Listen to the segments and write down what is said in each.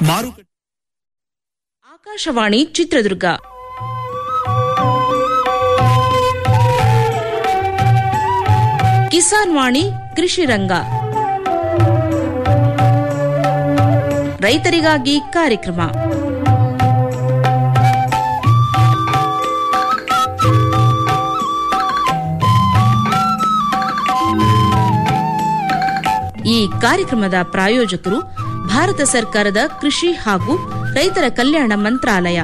ಮಾರುಕಟ್ಟೆ ಆಕಾಶವಾಣಿ ಚಿತ್ರದುರ್ಗ ಕಿಸಾನ್ ವಾಣಿ ಕೃಷಿ ರಂಗ ರೈತರಿಗಾಗಿ ಕಾರ್ಯಕ್ರಮ ಈ ಕಾರ್ಯಕ್ರಮದ ಪ್ರಾಯೋಜಕರು ಭಾರತ ಸರ್ಕಾರದ ಕೃಷಿ ಹಾಗೂ ರೈತರ ಕಲ್ಯಾಣ ಮಂತ್ರಾಲಯ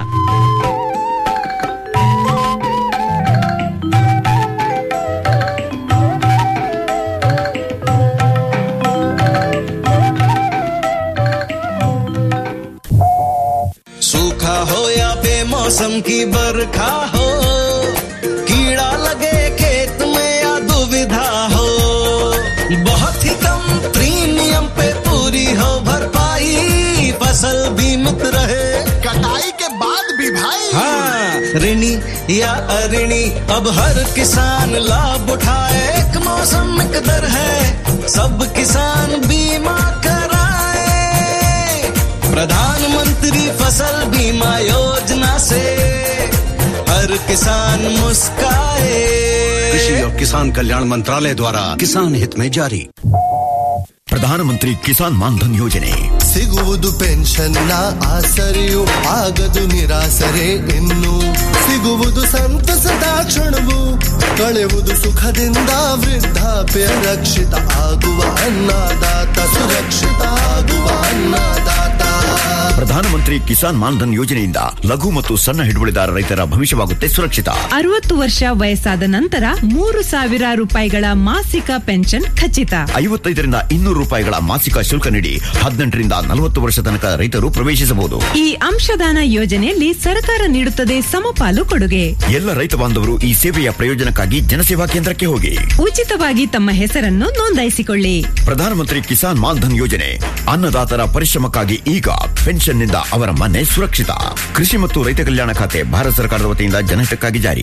सूखा हो या बेमौसम की बरखा हो कीड़ा लगे खेत में या दुविधा हो बहुत ही कम प्रीमियम पे पूरी हो भरपाई फसल बीमित रहे कटाई के बाद भी भाई हाँ ऋणी या अऋणी अब हर किसान लाभ उठाए एक मौसम एक दर है सब किसान बीमा कराए प्रधानमंत्री फसल बीमा योजना से हर किसान मुस्काए कृषि और किसान कल्याण मंत्रालय द्वारा किसान हित में जारी ಪ್ರಧಾನಮಂತ್ರಿ ಕಿಸಾನ್ ಮಾನ್ಧನ್ ಯೋಜನೆ ಸಿಗುವುದು ಪೆನ್ಷನ್ನ ಆಸರೆಯು ಆಗದು ನಿರಾಸರೆ ಇನ್ನು ಸಿಗುವುದು ಸಂತಸದ ಕ್ಷಣವು ಕಳೆಯುವುದು ಸುಖದಿಂದ ವೃದ್ಧಾಪ್ಯ ರಕ್ಷಿತ ಆಗುವ ಅನ್ನದಾತ ಸುರಕ್ಷಿತ ಆಗುವ ಅನ್ನದಾತ ಪ್ರಧಾನಮಂತ್ರಿ ಕಿಸಾನ್ ಮಾನ್ಧನ್ ಯೋಜನೆಯಿಂದ ಲಘು ಮತ್ತು ಸಣ್ಣ ಹಿಡುವಳಿದಾರ ರೈತರ ಭವಿಷ್ಯವಾಗುತ್ತೆ ಸುರಕ್ಷಿತ ಅರವತ್ತು ವರ್ಷ ವಯಸ್ಸಾದ ನಂತರ ಮೂರು ಸಾವಿರ ರೂಪಾಯಿಗಳ ಮಾಸಿಕ ಪೆನ್ಷನ್ ಖಚಿತ ಐವತ್ತೈದರಿಂದ ಇನ್ನೂರು ರೂಪಾಯಿಗಳ ಮಾಸಿಕ ಶುಲ್ಕ ನೀಡಿ ಹದಿನೆಂಟರಿಂದ ನಲವತ್ತು ವರ್ಷ ತನಕ ರೈತರು ಪ್ರವೇಶಿಸಬಹುದು ಈ ಅಂಶದಾನ ಯೋಜನೆಯಲ್ಲಿ ಸರ್ಕಾರ ನೀಡುತ್ತದೆ ಸಮಪಾಲು ಕೊಡುಗೆ ಎಲ್ಲ ರೈತ ಬಾಂಧವರು ಈ ಸೇವೆಯ ಪ್ರಯೋಜನಕ್ಕಾಗಿ ಜನಸೇವಾ ಕೇಂದ್ರಕ್ಕೆ ಹೋಗಿ ಉಚಿತವಾಗಿ ತಮ್ಮ ಹೆಸರನ್ನು ನೋಂದಾಯಿಸಿಕೊಳ್ಳಿ ಪ್ರಧಾನಮಂತ್ರಿ ಕಿಸಾನ್ ಮಾನ್ಧನ್ ಯೋಜನೆ ಅನ್ನದಾತರ ಪರಿಶ್ರಮಕ್ಕಾಗಿ ಈಗ ಪೆನ್ಷನ್ನಿಂದ ಅವರ ಮನೆ ಸುರಕ್ಷಿತ ಕೃಷಿ ಮತ್ತು ರೈತ ಕಲ್ಯಾಣ ಖಾತೆ ಭಾರತ ಸರ್ಕಾರದ ವತಿಯಿಂದ ಜನಹಿತಕ್ಕಾಗಿ ಜಾರಿ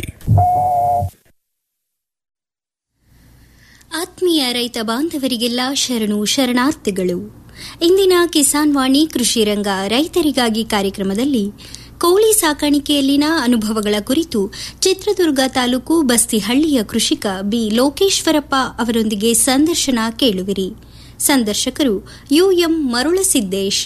ಆತ್ಮೀಯ ರೈತ ಬಾಂಧವರಿಗೆಲ್ಲ ಶರಣು ಶರಣಾರ್ಥಿಗಳು ಇಂದಿನ ಕಿಸಾನ್ ವಾಣಿ ಕೃಷಿ ರಂಗ ರೈತರಿಗಾಗಿ ಕಾರ್ಯಕ್ರಮದಲ್ಲಿ ಕೋಳಿ ಸಾಕಾಣಿಕೆಯಲ್ಲಿನ ಅನುಭವಗಳ ಕುರಿತು ಚಿತ್ರದುರ್ಗ ತಾಲೂಕು ಬಸ್ತಿಹಳ್ಳಿಯ ಕೃಷಿಕ ಬಿ ಲೋಕೇಶ್ವರಪ್ಪ ಅವರೊಂದಿಗೆ ಸಂದರ್ಶನ ಕೇಳುವಿರಿ ಸಂದರ್ಶಕರು ಯುಎಂ ಮರುಳಸಿದ್ದೇಶ್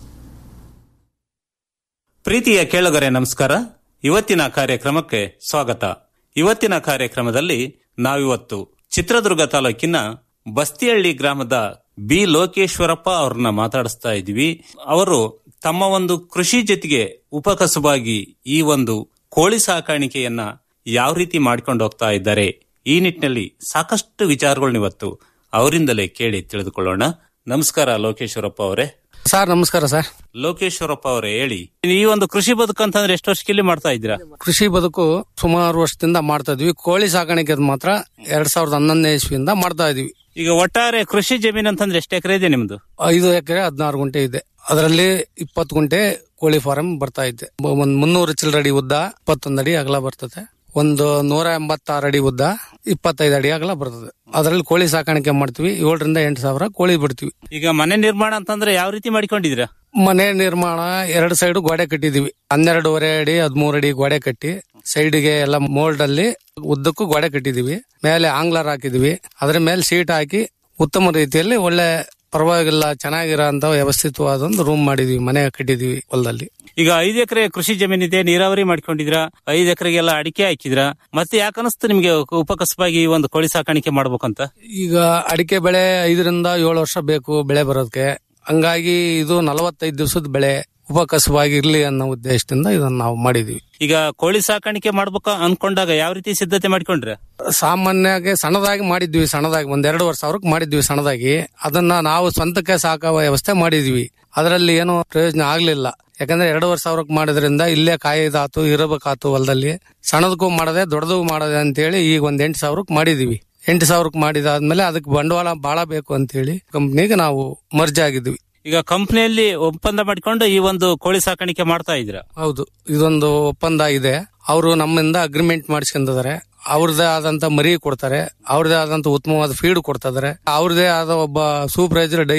ಪ್ರೀತಿಯ ಕೇಳುಗರೆ ನಮಸ್ಕಾರ ಇವತ್ತಿನ ಕಾರ್ಯಕ್ರಮಕ್ಕೆ ಸ್ವಾಗತ ಇವತ್ತಿನ ಕಾರ್ಯಕ್ರಮದಲ್ಲಿ ನಾವಿವತ್ತು ಚಿತ್ರದುರ್ಗ ತಾಲೂಕಿನ ಬಸ್ತಿಹಳ್ಳಿ ಗ್ರಾಮದ ಬಿ ಲೋಕೇಶ್ವರಪ್ಪ ಅವ್ರನ್ನ ಮಾತಾಡಿಸ್ತಾ ಇದ್ವಿ ಅವರು ತಮ್ಮ ಒಂದು ಕೃಷಿ ಜೊತೆಗೆ ಉಪಕಸುಬಾಗಿ ಈ ಒಂದು ಕೋಳಿ ಸಾಕಾಣಿಕೆಯನ್ನ ಯಾವ ರೀತಿ ಮಾಡ್ಕೊಂಡು ಹೋಗ್ತಾ ಇದ್ದಾರೆ ಈ ನಿಟ್ಟಿನಲ್ಲಿ ಸಾಕಷ್ಟು ವಿಚಾರಗಳನ್ನ ಇವತ್ತು ಅವರಿಂದಲೇ ಕೇಳಿ ತಿಳಿದುಕೊಳ್ಳೋಣ ನಮಸ್ಕಾರ ಲೋಕೇಶ್ವರಪ್ಪ ಅವರೇ ಸರ್ ನಮಸ್ಕಾರ ಸರ್ ಲೋಕೇಶ್ವರಪ್ಪ ಅವರೇ ಹೇಳಿ ಈ ಒಂದು ಕೃಷಿ ಬದುಕು ಅಂತಂದ್ರೆ ಎಷ್ಟು ವರ್ಷಕ್ಕಿಲ್ಲಿ ಮಾಡ್ತಾ ಇದ್ದೀರಾ ಕೃಷಿ ಬದುಕು ಸುಮಾರು ವರ್ಷದಿಂದ ಮಾಡ್ತಾ ಇದ್ವಿ ಕೋಳಿ ಸಾಕಾಣಿಕೆ ಮಾತ್ರ ಎರಡ್ ಸಾವಿರದ ಹನ್ನೊಂದನೇ ಇಸ್ವಿಯಿಂದ ಮಾಡ್ತಾ ಇದೀವಿ ಈಗ ಒಟ್ಟಾರೆ ಕೃಷಿ ಜಮೀನು ಅಂತಂದ್ರೆ ಎಷ್ಟು ಎಕರೆ ಇದೆ ನಿಮ್ದು ಐದು ಎಕರೆ ಹದಿನಾರು ಗುಂಟೆ ಇದೆ ಅದರಲ್ಲಿ ಇಪ್ಪತ್ತು ಗುಂಟೆ ಕೋಳಿ ಫಾರಂ ಬರ್ತಾ ಇದೆ ಒಂದ್ ಮುನ್ನೂರು ಚಿಲ್ಲರಡಿ ಉದ್ದ ಇಪ್ಪತ್ತೊಂದು ಅಡಿ ಅಗಲ ಬರ್ತದೆ ಒಂದು ನೂರ ಎಂಬತ್ತಾರು ಅಡಿ ಉದ್ದ ಇಪ್ಪತ್ತೈದು ಅಡಿ ಅಗಲ ಬರ್ತದೆ ಅದರಲ್ಲಿ ಕೋಳಿ ಸಾಕಾಣಿಕೆ ಮಾಡ್ತೀವಿ ಏಳರಿಂದ ಎಂಟು ಸಾವಿರ ಕೋಳಿ ಬಿಡ್ತೀವಿ ಈಗ ಮನೆ ನಿರ್ಮಾಣ ಅಂತಂದ್ರೆ ಯಾವ ರೀತಿ ಮಾಡಿಕೊಂಡಿದ್ದೀರಾ ಮನೆ ನಿರ್ಮಾಣ ಎರಡು ಸೈಡ್ ಗೋಡೆ ಕಟ್ಟಿದೀವಿ ಹನ್ನೆರಡೂವರೆ ಅಡಿ ಹದಿಮೂರು ಅಡಿ ಗೋಡೆ ಕಟ್ಟಿ ಸೈಡ್ಗೆ ಎಲ್ಲ ಮೋಲ್ಡ್ ಅಲ್ಲಿ ಉದ್ದಕ್ಕೂ ಗೋಡೆ ಕಟ್ಟಿದೀವಿ ಮೇಲೆ ಆಂಗ್ಲರ್ ಹಾಕಿದೀವಿ ಅದ್ರ ಮೇಲೆ ಸೀಟ್ ಹಾಕಿ ಉತ್ತಮ ರೀತಿಯಲ್ಲಿ ಒಳ್ಳೆ ಪರವಾಗಿಲ್ಲ ಚೆನ್ನಾಗಿರೋ ಅಂತ ವ್ಯವಸ್ಥಿತವಾದ ಒಂದು ರೂಮ್ ಮಾಡಿದೀವಿ ಮನೆ ಕಟ್ಟಿದೀವಿ ಹೊಲದಲ್ಲಿ ಈಗ ಐದು ಎಕರೆ ಕೃಷಿ ಜಮೀನಿದೆ ನೀರಾವರಿ ಮಾಡ್ಕೊಂಡಿದ್ರಾ ಐದು ಎಕರೆಗೆಲ್ಲ ಅಡಿಕೆ ಹಾಕಿದ್ರಾ ಮತ್ತೆ ಯಾಕೆ ಅನಿಸ್ತು ನಿಮ್ಗೆ ಉಪಕಸಬಾಗಿ ಈ ಒಂದು ಕೋಳಿ ಸಾಕಾಣಿಕೆ ಮಾಡ್ಬೇಕಂತ ಈಗ ಅಡಿಕೆ ಬೆಳೆ ಐದರಿಂದ ಏಳು ವರ್ಷ ಬೇಕು ಬೆಳೆ ಬರೋದಕ್ಕೆ ಹಂಗಾಗಿ ಇದು ನಲವತ್ತೈದು ದಿವಸದ ಬೆಳೆ ಉಪಕಸವಾಗಿ ಇರ್ಲಿ ಅನ್ನೋ ಉದ್ದೇಶದಿಂದ ಇದನ್ನ ನಾವು ಮಾಡಿದೀವಿ ಈಗ ಕೋಳಿ ಸಾಕಾಣಿಕೆ ಮಾಡ್ಬೇಕು ಅನ್ಕೊಂಡಾಗ ಯಾವ ರೀತಿ ಸಿದ್ಧತೆ ಮಾಡ್ಕೊಂಡ್ರೆ ಸಾಮಾನ್ಯವಾಗಿ ಸಣ್ಣದಾಗಿ ಮಾಡಿದ್ವಿ ಸಣ್ಣದಾಗಿ ಒಂದ್ ಎರಡೂವರೆ ಸಾವಿರಕ್ಕೆ ಮಾಡಿದ್ವಿ ಸಣ್ಣದಾಗಿ ಅದನ್ನ ನಾವು ಸ್ವಂತಕ್ಕೆ ಸಾಕೋ ವ್ಯವಸ್ಥೆ ಮಾಡಿದ್ವಿ ಅದರಲ್ಲಿ ಏನು ಪ್ರಯೋಜನ ಆಗ್ಲಿಲ್ಲ ಯಾಕಂದ್ರೆ ಎರಡೂವರೆ ಸಾವಿರಕ್ಕೆ ಮಾಡೋದ್ರಿಂದ ಇಲ್ಲೇ ಕಾಯ್ದಾತು ಇರಬೇಕಾತು ಹೊಲದಲ್ಲಿ ಸಣ್ಣದಕ್ಕೂ ಮಾಡದೆ ದೊಡ್ಡದಕ್ಕೂ ಮಾಡದೆ ಅಂತೇಳಿ ಈಗ ಒಂದ್ ಎಂಟು ಸಾವಿರಕ್ಕೆ ಮಾಡಿದೀವಿ ಎಂಟು ಸಾವಿರಕ್ಕೆ ಮಾಡಿದಾದ್ಮೇಲೆ ಅದಕ್ಕೆ ಬಂಡವಾಳ ಬಹಳ ಬೇಕು ಅಂತೇಳಿ ಕಂಪ್ನಿಗೆ ನಾವು ಮರ್ಜ್ ಆಗಿದ್ವಿ ಈಗ ಕಂಪ್ನಿಯಲ್ಲಿ ಒಪ್ಪಂದ ಮಾಡ್ಕೊಂಡು ಈ ಒಂದು ಕೋಳಿ ಸಾಕಾಣಿಕೆ ಮಾಡ್ತಾ ಇದ್ದೀರಾ ಹೌದು ಇದೊಂದು ಒಪ್ಪಂದ ಇದೆ ಅವರು ನಮ್ಮಿಂದ ಅಗ್ರಿಮೆಂಟ್ ಮಾಡಿಸ್ಕೊಂಡಿದ್ದಾರೆ ಅವ್ರದೇ ಆದಂತ ಮರಿ ಕೊಡ್ತಾರೆ ಅವ್ರದೇ ಆದಂತ ಉತ್ತಮವಾದ ಫೀಡ್ ಕೊಡ್ತಾ ಇದಾರೆ ಅವ್ರದೇ ಆದ ಒಬ್ಬ ಸೂಪರ್ವೈಸರ್ ಡೈಲಿ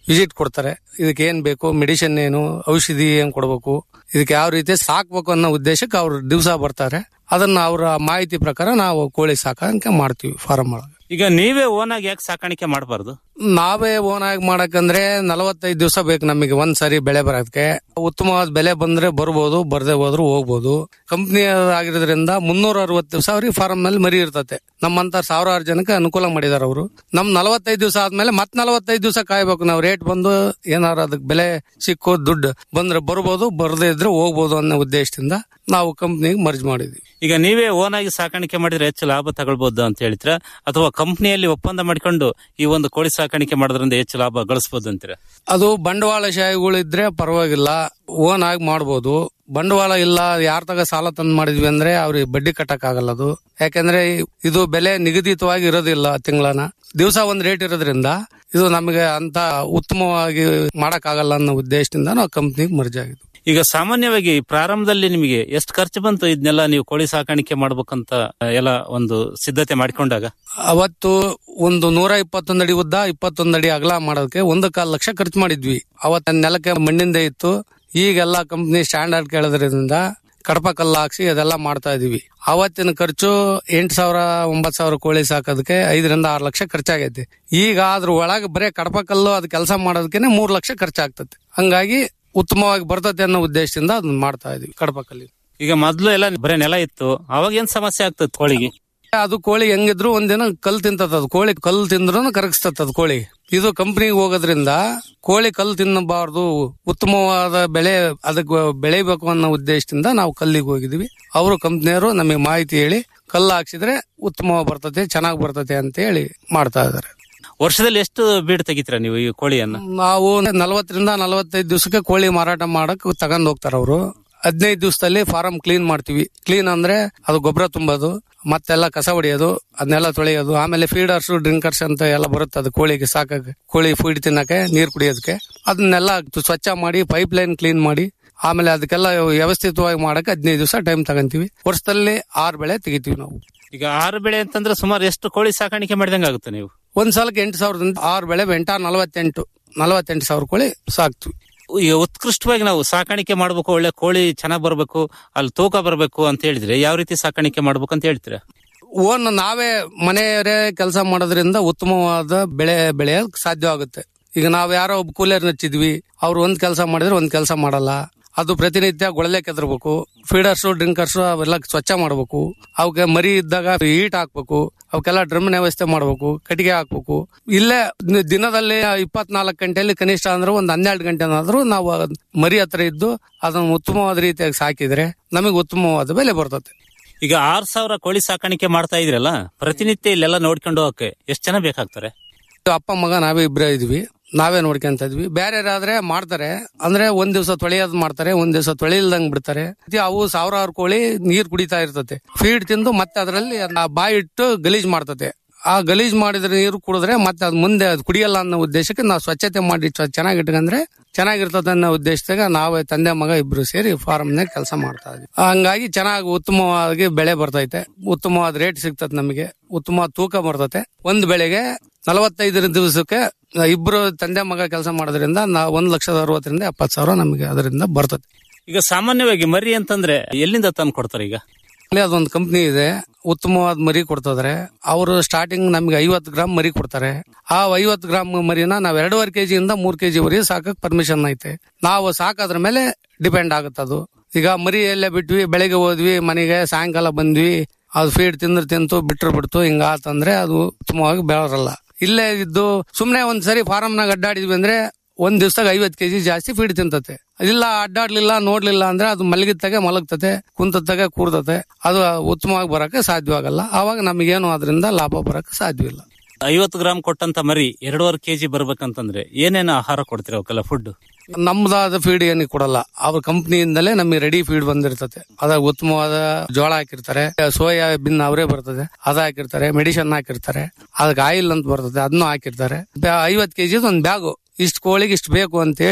ವಿಸಿಟ್ ಕೊಡ್ತಾರೆ ಇದಕ್ಕೆ ಏನ್ ಬೇಕು ಮೆಡಿಸಿನ್ ಏನು ಔಷಧಿ ಏನ್ ಕೊಡಬೇಕು ಇದಕ್ಕೆ ಯಾವ ರೀತಿ ಸಾಕ್ಬೇಕು ಅನ್ನೋ ಉದ್ದೇಶಕ್ಕೆ ಅವ್ರು ದಿವಸ ಬರ್ತಾರೆ ಅದನ್ನ ಅವರ ಮಾಹಿತಿ ಪ್ರಕಾರ ನಾವು ಕೋಳಿ ಸಾಕಾಣಿಕೆ ಮಾಡ್ತೀವಿ ಫಾರಂ ಒಳಗೆ ಈಗ ನೀವೇ ಓನ್ ಆಗಿ ಯಾಕೆ ಸಾಕಾಣಿಕೆ ಮಾಡಬಾರ್ದು ನಾವೇ ಓನ್ ಆಗಿ ಮಾಡಕಂದ್ರೆ ನಲವತ್ತೈದು ದಿವಸ ಬೇಕು ನಮಗೆ ಒಂದ್ ಸರಿ ಬೆಳೆ ಬರೋದಕ್ಕೆ ಉತ್ತಮವಾದ ಬೆಲೆ ಬಂದ್ರೆ ಬರ್ಬೋದು ಬರ್ದೇ ಹೋದ್ರು ಹೋಗ್ಬೋದು ಕಂಪ್ನಿ ಆಗಿರೋದ್ರಿಂದ ಮುನ್ನೂರ ಅರವತ್ತು ದಿವಸ ಅವ್ರಿಗೆ ಫಾರಂ ನಲ್ಲಿ ಮರಿ ಇರ್ತತೆ ನಮ್ಮಂತ ಸಾವಿರಾರು ಜನಕ್ಕೆ ಅನುಕೂಲ ಮಾಡಿದಾರೆ ಅವರು ನಮ್ ನಲವತ್ತೈದು ದಿವಸ ಆದ್ಮೇಲೆ ಮತ್ ನಲವತ್ತೈದು ದಿವಸ ಕಾಯ್ಬೇಕು ನಾವು ರೇಟ್ ಬಂದು ಏನಾರ ಅದಕ್ಕೆ ಬೆಲೆ ಸಿಕ್ಕು ದುಡ್ಡು ಬಂದ್ರೆ ಬರ್ಬೋದು ಬರ್ದೇ ಇದ್ರೆ ಹೋಗ್ಬೋದು ಅನ್ನೋ ಉದ್ದೇಶದಿಂದ ನಾವು ಕಂಪ್ನಿಗೆ ಮರ್ಜ್ ಮಾಡಿದ್ವಿ ಈಗ ನೀವೇ ಓನ್ ಆಗಿ ಸಾಕಾಣಿಕೆ ಮಾಡಿದ್ರೆ ಹೆಚ್ಚು ಲಾಭ ತಗೊಳ್ಬಹುದು ಅಂತ ಹೇಳ್ತೀರಾ ಅಥವಾ ಕಂಪ್ನಿಯಲ್ಲಿ ಒಪ್ಪಂದ ಮಾಡಿಕೊಂಡು ಈ ಒಂದು ಕೋಳಿ ಸಾಕಾಣಿಕೆ ಮಾಡೋದ್ರಿಂದ ಹೆಚ್ಚು ಲಾಭ ಗಳಿಸಬಹುದು ಅಂತೀರಾ ಅದು ಬಂಡವಾಳಶಾಹಿಗಳಿದ್ರೆ ಪರವಾಗಿಲ್ಲ ಓನ್ ಆಗಿ ಮಾಡ್ಬೋದು ಬಂಡವಾಳ ಇಲ್ಲ ಯಾರ ತಗ ಸಾಲ ತಂದು ಮಾಡಿದ್ವಿ ಅಂದ್ರೆ ಅವ್ರಿಗೆ ಬಡ್ಡಿ ಕಟ್ಟಕ್ ಆಗಲ್ಲ ಅದು ಯಾಕಂದ್ರೆ ಇದು ಬೆಲೆ ನಿಗದಿತವಾಗಿ ಇರೋದಿಲ್ಲ ತಿಂಗಳನ ದಿವಸ ಒಂದ್ ರೇಟ್ ಇರೋದ್ರಿಂದ ಇದು ನಮಗೆ ಅಂತ ಉತ್ತಮವಾಗಿ ಮಾಡಕ್ ಆಗಲ್ಲ ಅನ್ನೋ ಉದ್ದೇಶದಿಂದ ನಾವು ಕಂಪ್ನಿಗೆ ಮರ್ಜ್ ಆಗಿದ್ವಿ ಈಗ ಸಾಮಾನ್ಯವಾಗಿ ಪ್ರಾರಂಭದಲ್ಲಿ ನಿಮಗೆ ಎಷ್ಟು ಖರ್ಚು ಬಂತು ಇದನ್ನೆಲ್ಲ ನೀವು ಕೋಳಿ ಸಾಕಾಣಿಕೆ ಮಾಡ್ಬೇಕಂತ ಎಲ್ಲ ಒಂದು ಸಿದ್ಧತೆ ಮಾಡಿಕೊಂಡಾಗ ಅವತ್ತು ಒಂದು ನೂರ ಇಪ್ಪತ್ತೊಂದು ಅಡಿ ಉದ್ದ ಇಪ್ಪತ್ತೊಂದು ಅಡಿ ಅಗಲ ಮಾಡೋದಕ್ಕೆ ಒಂದು ಕಾಲ್ ಲಕ್ಷ ಖರ್ಚು ಮಾಡಿದ್ವಿ ಅವತ್ತ ನೆಲಕ್ಕೆ ಮಣ್ಣಿಂದ ಇತ್ತು ಈಗೆಲ್ಲ ಕಂಪ್ನಿ ಸ್ಟ್ಯಾಂಡರ್ಡ್ ಕೇಳೋದ್ರಿಂದ ಕಡಪ ಕಲ್ಲು ಹಾಕ್ಸಿ ಅದೆಲ್ಲ ಮಾಡ್ತಾ ಇದೀವಿ ಅವತ್ತಿನ ಖರ್ಚು ಎಂಟು ಸಾವಿರ ಒಂಬತ್ತು ಸಾವಿರ ಕೋಳಿ ಸಾಕೋದಕ್ಕೆ ಐದರಿಂದ ಆರು ಲಕ್ಷ ಖರ್ಚಾಗೈತಿ ಈಗ ಅದ್ರ ಒಳಗೆ ಬರೀ ಕಡಪ ಕಲ್ಲು ಅದ್ ಕೆಲಸ ಮಾಡೋದಕ್ಕೆ ಮೂರ್ ಲಕ್ಷ ಖರ್ಚಾಗ್ತದೆ ಹಂಗಾಗಿ ಉತ್ತಮವಾಗಿ ಬರ್ತತೆ ಅನ್ನೋ ಉದ್ದೇಶದಿಂದ ಅದನ್ನ ಮಾಡ್ತಾ ಇದೀವಿ ಕಡಪ ಕಲ್ಲಿ ಈಗ ಮೊದ್ಲು ಎಲ್ಲ ಬರೀ ನೆಲ ಇತ್ತು ಅವಾಗ ಏನ್ ಸಮಸ್ಯೆ ಆಗ್ತದೆ ಕೋಳಿಗೆ ಅದು ಕೋಳಿ ಹೆಂಗಿದ್ರು ಒಂದಿನ ಕಲ್ ತಿಂತದ ಅದು ಕೋಳಿ ಕಲ್ ತಿಂದ್ರು ಕರಗಿಸ್ತದ ಅದು ಕೋಳಿ ಇದು ಕಂಪ್ನಿಗೆ ಹೋಗೋದ್ರಿಂದ ಕೋಳಿ ಕಲ್ ತಿನ್ನಬಾರ್ದು ಉತ್ತಮವಾದ ಬೆಳೆ ಅದಕ್ಕೆ ಬೆಳಿಬೇಕು ಅನ್ನೋ ಉದ್ದೇಶದಿಂದ ನಾವು ಕಲ್ಲಿಗೆ ಹೋಗಿದ್ವಿ ಅವರು ಕಂಪ್ನಿಯವರು ನಮಗೆ ಮಾಹಿತಿ ಹೇಳಿ ಕಲ್ಲು ಹಾಕ್ಸಿದ್ರೆ ಉತ್ತಮವಾಗಿ ಬರ್ತತೆ ಚೆನ್ನಾಗಿ ಬರ್ತತೆ ಅಂತ ಹೇಳಿ ಮಾಡ್ತಾ ಇದಾರೆ ವರ್ಷದಲ್ಲಿ ಎಷ್ಟು ಬೀಡ್ ತೆಗಿತೀರಾ ನೀವು ಈ ಕೋಳಿಯನ್ನ ನಾವು ನಲವತ್ತರಿಂದ ನಲವತ್ತೈದು ದಿವಸಕ್ಕೆ ಕೋಳಿ ಮಾರಾಟ ಮಾಡಕ್ ತಗೊಂಡ್ ಹೋಗ್ತಾರ ಅವರು ಹದಿನೈದು ದಿವಸದಲ್ಲಿ ಫಾರಂ ಕ್ಲೀನ್ ಮಾಡ್ತೀವಿ ಕ್ಲೀನ್ ಅಂದ್ರೆ ಅದು ಗೊಬ್ಬರ ತುಂಬೋದು ಮತ್ತೆಲ್ಲ ಕಸ ಹೊಡಿಯೋದು ಅದನ್ನೆಲ್ಲ ತೊಳೆಯೋದು ಆಮೇಲೆ ಫೀಡರ್ಸ್ ಡ್ರಿಂಕರ್ಸ್ ಅಂತ ಎಲ್ಲ ಬರುತ್ತೆ ಅದು ಕೋಳಿಗೆ ಸಾಕಕ್ಕೆ ಕೋಳಿ ಫೀಡ್ ತಿನ್ನಕ್ಕೆ ನೀರ್ ಕುಡಿಯೋದಕ್ಕೆ ಅದನ್ನೆಲ್ಲ ಸ್ವಚ್ಛ ಮಾಡಿ ಪೈಪ್ ಲೈನ್ ಕ್ಲೀನ್ ಮಾಡಿ ಆಮೇಲೆ ಅದಕ್ಕೆಲ್ಲ ವ್ಯವಸ್ಥಿತವಾಗಿ ಮಾಡಕ್ಕೆ ಹದಿನೈದು ದಿವಸ ಟೈಮ್ ತಗಂತೀವಿ ವರ್ಷದಲ್ಲಿ ಆರು ಬೆಳೆ ತೆಗಿತೀವಿ ನಾವು ಈಗ ಆರು ಬೆಳೆ ಅಂತಂದ್ರೆ ಸುಮಾರು ಎಷ್ಟು ಕೋಳಿ ಸಾಕಾಣಿಕೆ ಮಾಡಿದಂಗೆ ಆಗುತ್ತೆ ನೀವು ಒಂದ್ ಸಲಕ್ಕೆ ಎಂಟು ಸಾವಿರದಿಂದ ಆರು ಬೆಳೆ ಎಂಟ ನಲವತ್ತೆಂಟು ನಲವತ್ತೆಂಟು ಸಾವಿರ ಕೋಳಿ ಸಾಕ್ತಿವಿ ಈ ಉತ್ಕೃಷ್ಟವಾಗಿ ನಾವು ಸಾಕಾಣಿಕೆ ಮಾಡ್ಬೇಕು ಒಳ್ಳೆ ಕೋಳಿ ಚೆನ್ನಾಗ್ ಬರ್ಬೇಕು ಅಲ್ಲಿ ತೂಕ ಬರ್ಬೇಕು ಅಂತ ಹೇಳಿದ್ರೆ ಯಾವ ರೀತಿ ಸಾಕಾಣಿಕೆ ಮಾಡ್ಬೇಕು ಅಂತ ಹೇಳ್ತೀರಾ ಓನ್ ನಾವೇ ಮನೆಯವರೇ ಕೆಲಸ ಮಾಡೋದ್ರಿಂದ ಉತ್ತಮವಾದ ಬೆಳೆ ಬೆಳೆಯಕ್ ಸಾಧ್ಯವಾಗುತ್ತೆ ಈಗ ನಾವ್ ಯಾರೋ ಒಬ್ಬ ಕೂಲಿಯರ್ ಹಚ್ಚಿದ್ವಿ ಅವ್ರು ಒಂದ್ ಕೆಲಸ ಮಾಡಿದ್ರೆ ಒಂದ್ ಕೆಲಸ ಮಾಡಲ್ಲ ಅದು ಪ್ರತಿನಿತ್ಯ ಗೊಳಲೆ ಕೆದರ್ಬೇಕು ಫೀಡರ್ಸ್ ಡ್ರಿಂಕರ್ಸ್ ಅವೆಲ್ಲ ಸ್ವಚ್ಛ ಮಾಡ್ಬೇಕು ಅವಕ್ಕೆ ಮರಿ ಇದ್ದಾಗ ಹೀಟ್ ಹಾಕ್ಬೇಕು ಅವಕ್ಕೆಲ್ಲ ಡ್ರಮ್ನ ವ್ಯವಸ್ಥೆ ಮಾಡ್ಬೇಕು ಕಟ್ಟಿಗೆ ಹಾಕ್ಬೇಕು ಇಲ್ಲೇ ನಿ- ದಿನದಲ್ಲಿ ಇಪ್ಪತ್ನಾಲ್ಕು ಗಂಟೆಯಲ್ಲಿ ಕನಿಷ್ಠ ಅಂದ್ರೆ ಒಂದ್ ಹನ್ನೆರಡು ಗಂಟೆನಾದ್ರೂ ನಾವು ಅದ್ ಮರಿ ಹತ್ರ ಇದ್ದು ಅದನ್ನ ಉತ್ತಮವಾದ ರೀತಿಯಾಗಿ ಸಾಕಿದ್ರೆ ನಮಗೆ ಉತ್ತಮವಾದ ಬೆಲೆ ಬರ್ತದೆ ಈಗ ಆರ್ ಸಾವಿರ ಕೋಳಿ ಸಾಕಾಣಿಕೆ ಮಾಡ್ತಾ ಇದ್ರಲ್ಲ ಪ್ರತಿನಿತ್ಯ ಇಲ್ಲೆಲ್ಲ ನೋಡ್ಕೊಂಡು ಹೋಗಕ್ಕೆ ಎಷ್ಟು ಜನ ಬೇಕಾಗ್ತಾರೆ ಅಪ್ಪ ಮಗ ನಾವೇ ಇಬ್ಬರೇ ಇದ್ವಿ ನಾವೇ ನೋಡ್ಕೊಂತ ಇದ್ವಿ ಬೇರೆ ಆದ್ರೆ ಮಾಡ್ತಾರೆ ಅಂದ್ರೆ ಒಂದ್ ದಿವಸ ತೊಳೆಯೋದ್ ಮಾಡ್ತಾರೆ ಒಂದ್ ದಿವಸ ತೊಳೆಯಿಲ್ದಂಗ್ ಬಿಡ್ತಾರೆ ಮತ್ತೆ ಅವು ಸಾವಿರಾರು ಕೋಳಿ ನೀರ್ ಕುಡಿತಾ ಇರ್ತತೆ ಫೀಡ್ ತಿಂದು ಮತ್ತೆ ಅದರಲ್ಲಿ ಬಾಯಿ ಇಟ್ಟು ಗಲೀಜ್ ಮಾಡ್ತತೆ ಆ ಗಲೀಜ್ ಮಾಡಿದ್ರೆ ನೀರು ಕುಡಿದ್ರೆ ಮತ್ತೆ ಅದ್ ಮುಂದೆ ಅದ್ ಕುಡಿಯಲ್ಲ ಅನ್ನೋ ಉದ್ದೇಶಕ್ಕೆ ನಾವು ಸ್ವಚ್ಛತೆ ಮಾಡಿ ಚ- ಚೆನ್ನಾಗಿ ಇಟ್ಕಂದ್ರೆ ಚೆನ್ನಾಗಿರ್ತದೆ ಅನ್ನೋ ಉದ್ದೇಶದಾಗ ನಾವೇ ತಂದೆ ಮಗ ಇಬ್ರು ಸೇರಿ ಫಾರ್ಮ್ನಾಗ ಕೆಲಸ ಮಾಡ್ತಾ ಇದ್ವಿ ಹಂಗಾಗಿ ಚೆನ್ನಾಗಿ ಉತ್ತಮವಾಗಿ ಬೆಳೆ ಬರ್ತೈತೆ ಉತ್ತಮವಾದ ರೇಟ್ ಸಿಗ್ತದೆ ನಮಗೆ ಉತ್ತಮವಾದ ತೂಕ ಬರ್ತತೆ ಒಂದ್ ಬೆಳೆಗೆ ನಲವತ್ತೈದು ದಿವಸಕ್ಕೆ ಇಬ್ರು ತಂದೆ ಮಗ ಕೆಲಸ ಮಾಡೋದ್ರಿಂದ ನಾ ಒಂದ್ ಲಕ್ಷದ ಅರವತ್ತರಿಂದ ಎಪ್ಪತ್ತು ಸಾವಿರ ನಮಗೆ ಅದರಿಂದ ಬರ್ತದೆ ಈಗ ಸಾಮಾನ್ಯವಾಗಿ ಮರಿ ಅಂತಂದ್ರೆ ಎಲ್ಲಿಂದ ತಂದು ಕೊಡ್ತಾರೆ ಈಗ ಅಲ್ಲಿ ಅದೊಂದು ಕಂಪ್ನಿ ಇದೆ ಉತ್ತಮವಾದ ಮರಿ ಕೊಡ್ತಿದ್ರೆ ಅವರು ಸ್ಟಾರ್ಟಿಂಗ್ ನಮ್ಗೆ ಐವತ್ತು ಗ್ರಾಮ್ ಮರಿ ಕೊಡ್ತಾರೆ ಆ ಐವತ್ತು ಗ್ರಾಮ್ ಮರಿನ ನಾವ್ ಎರಡೂವರೆ ಕೆಜಿಯಿಂದ ಮೂರ್ ಕೆಜಿ ವರೆಗೆ ಸಾಕಕ್ ಪರ್ಮಿಷನ್ ಐತೆ ನಾವು ಸಾಕೋದ್ರ ಮೇಲೆ ಡಿಪೆಂಡ್ ಆಗುತ್ತೆ ಅದು ಈಗ ಮರಿ ಎಲ್ಲೇ ಬಿಟ್ವಿ ಬೆಳಿಗ್ಗೆ ಹೋದ್ವಿ ಮನೆಗೆ ಸಾಯಂಕಾಲ ಬಂದ್ವಿ ಅದು ಫೀಡ್ ತಿಂದ್ರೆ ತಿಂತು ಬಿಟ್ರು ಬಿಡ್ತು ಹಿಂಗ ಆತಂದ್ರೆ ಅದು ಉತ್ತಮವಾಗಿ ಬೆಳರಲ್ಲ ಇಲ್ಲೇ ಇದ್ದು ಸುಮ್ನೆ ಒಂದ್ ಸರಿ ಫಾರಮ್ನಾಗ ಅಡ್ಡಾಡಿದ್ವಿ ಅಂದ್ರೆ ಒಂದ್ ದಿವ್ಸದಾಗ ಐವತ್ ಕೆಜಿ ಜಾಸ್ತಿ ಫೀಡ್ ತಿಂತತೆ ಇಲ್ಲ ಅಡ್ಡಾಡ್ಲಿಲ್ಲ ನೋಡ್ಲಿಲ್ಲ ಅಂದ್ರೆ ಅದು ಮಲಗಿತ್ತಾಗೆ ಮಲಗ್ತತೆ ಕುಂತತ್ತಾಗೆ ಕೂರ್ತತೆ ಅದು ಉತ್ತಮವಾಗಿ ಬರಕ್ಕೆ ಸಾಧ್ಯವಾಗಲ್ಲ ಅವಾಗ ನಮಗೇನು ಅದರಿಂದ ಲಾಭ ಬರಕ್ಕೆ ಸಾಧ್ಯವಿಲ್ಲ ಐವತ್ತು ಗ್ರಾಮ್ ಕೊಟ್ಟಂತ ಮರಿ ಎರಡೂವರೆ ಕೆಜಿ ಬರ್ಬೇಕಂತಂದ್ರೆ ಏನೇನು ಆಹಾರ ಕೊಡ್ತೀರಾ ಅವಕ್ಕೆಲ್ಲ ಫುಡ್ ನಮ್ದಾದ ಫೀಡ್ ಏನಿಗೆ ಕೊಡಲ್ಲ ಅವ್ರ ಕಂಪ್ನಿಯಿಂದಲೇ ನಮಗೆ ರೆಡಿ ಫೀಡ್ ಬಂದಿರ್ತದೆ ಅದಾಗ ಉತ್ತಮವಾದ ಜೋಳ ಹಾಕಿರ್ತಾರೆ ಸೋಯಾ ಬಿನ್ ಅವರೇ ಬರ್ತದೆ ಅದ ಹಾಕಿರ್ತಾರೆ ಮೆಡಿಸಿನ್ ಹಾಕಿರ್ತಾರೆ ಅದಕ್ಕೆ ಆಯಿಲ್ ಅಂತ ಬರ್ತದೆ ಅದನ್ನು ಹಾಕಿರ್ತಾರೆ ಐವತ್ ಕೆಜಿ ಒಂದ್ ಬ್ಯಾಗು ಇಷ್ಟು ಕೋಳಿಗೆ ಇಷ್ಟು ಬೇಕು ಅಂತ ಹೇಳಿ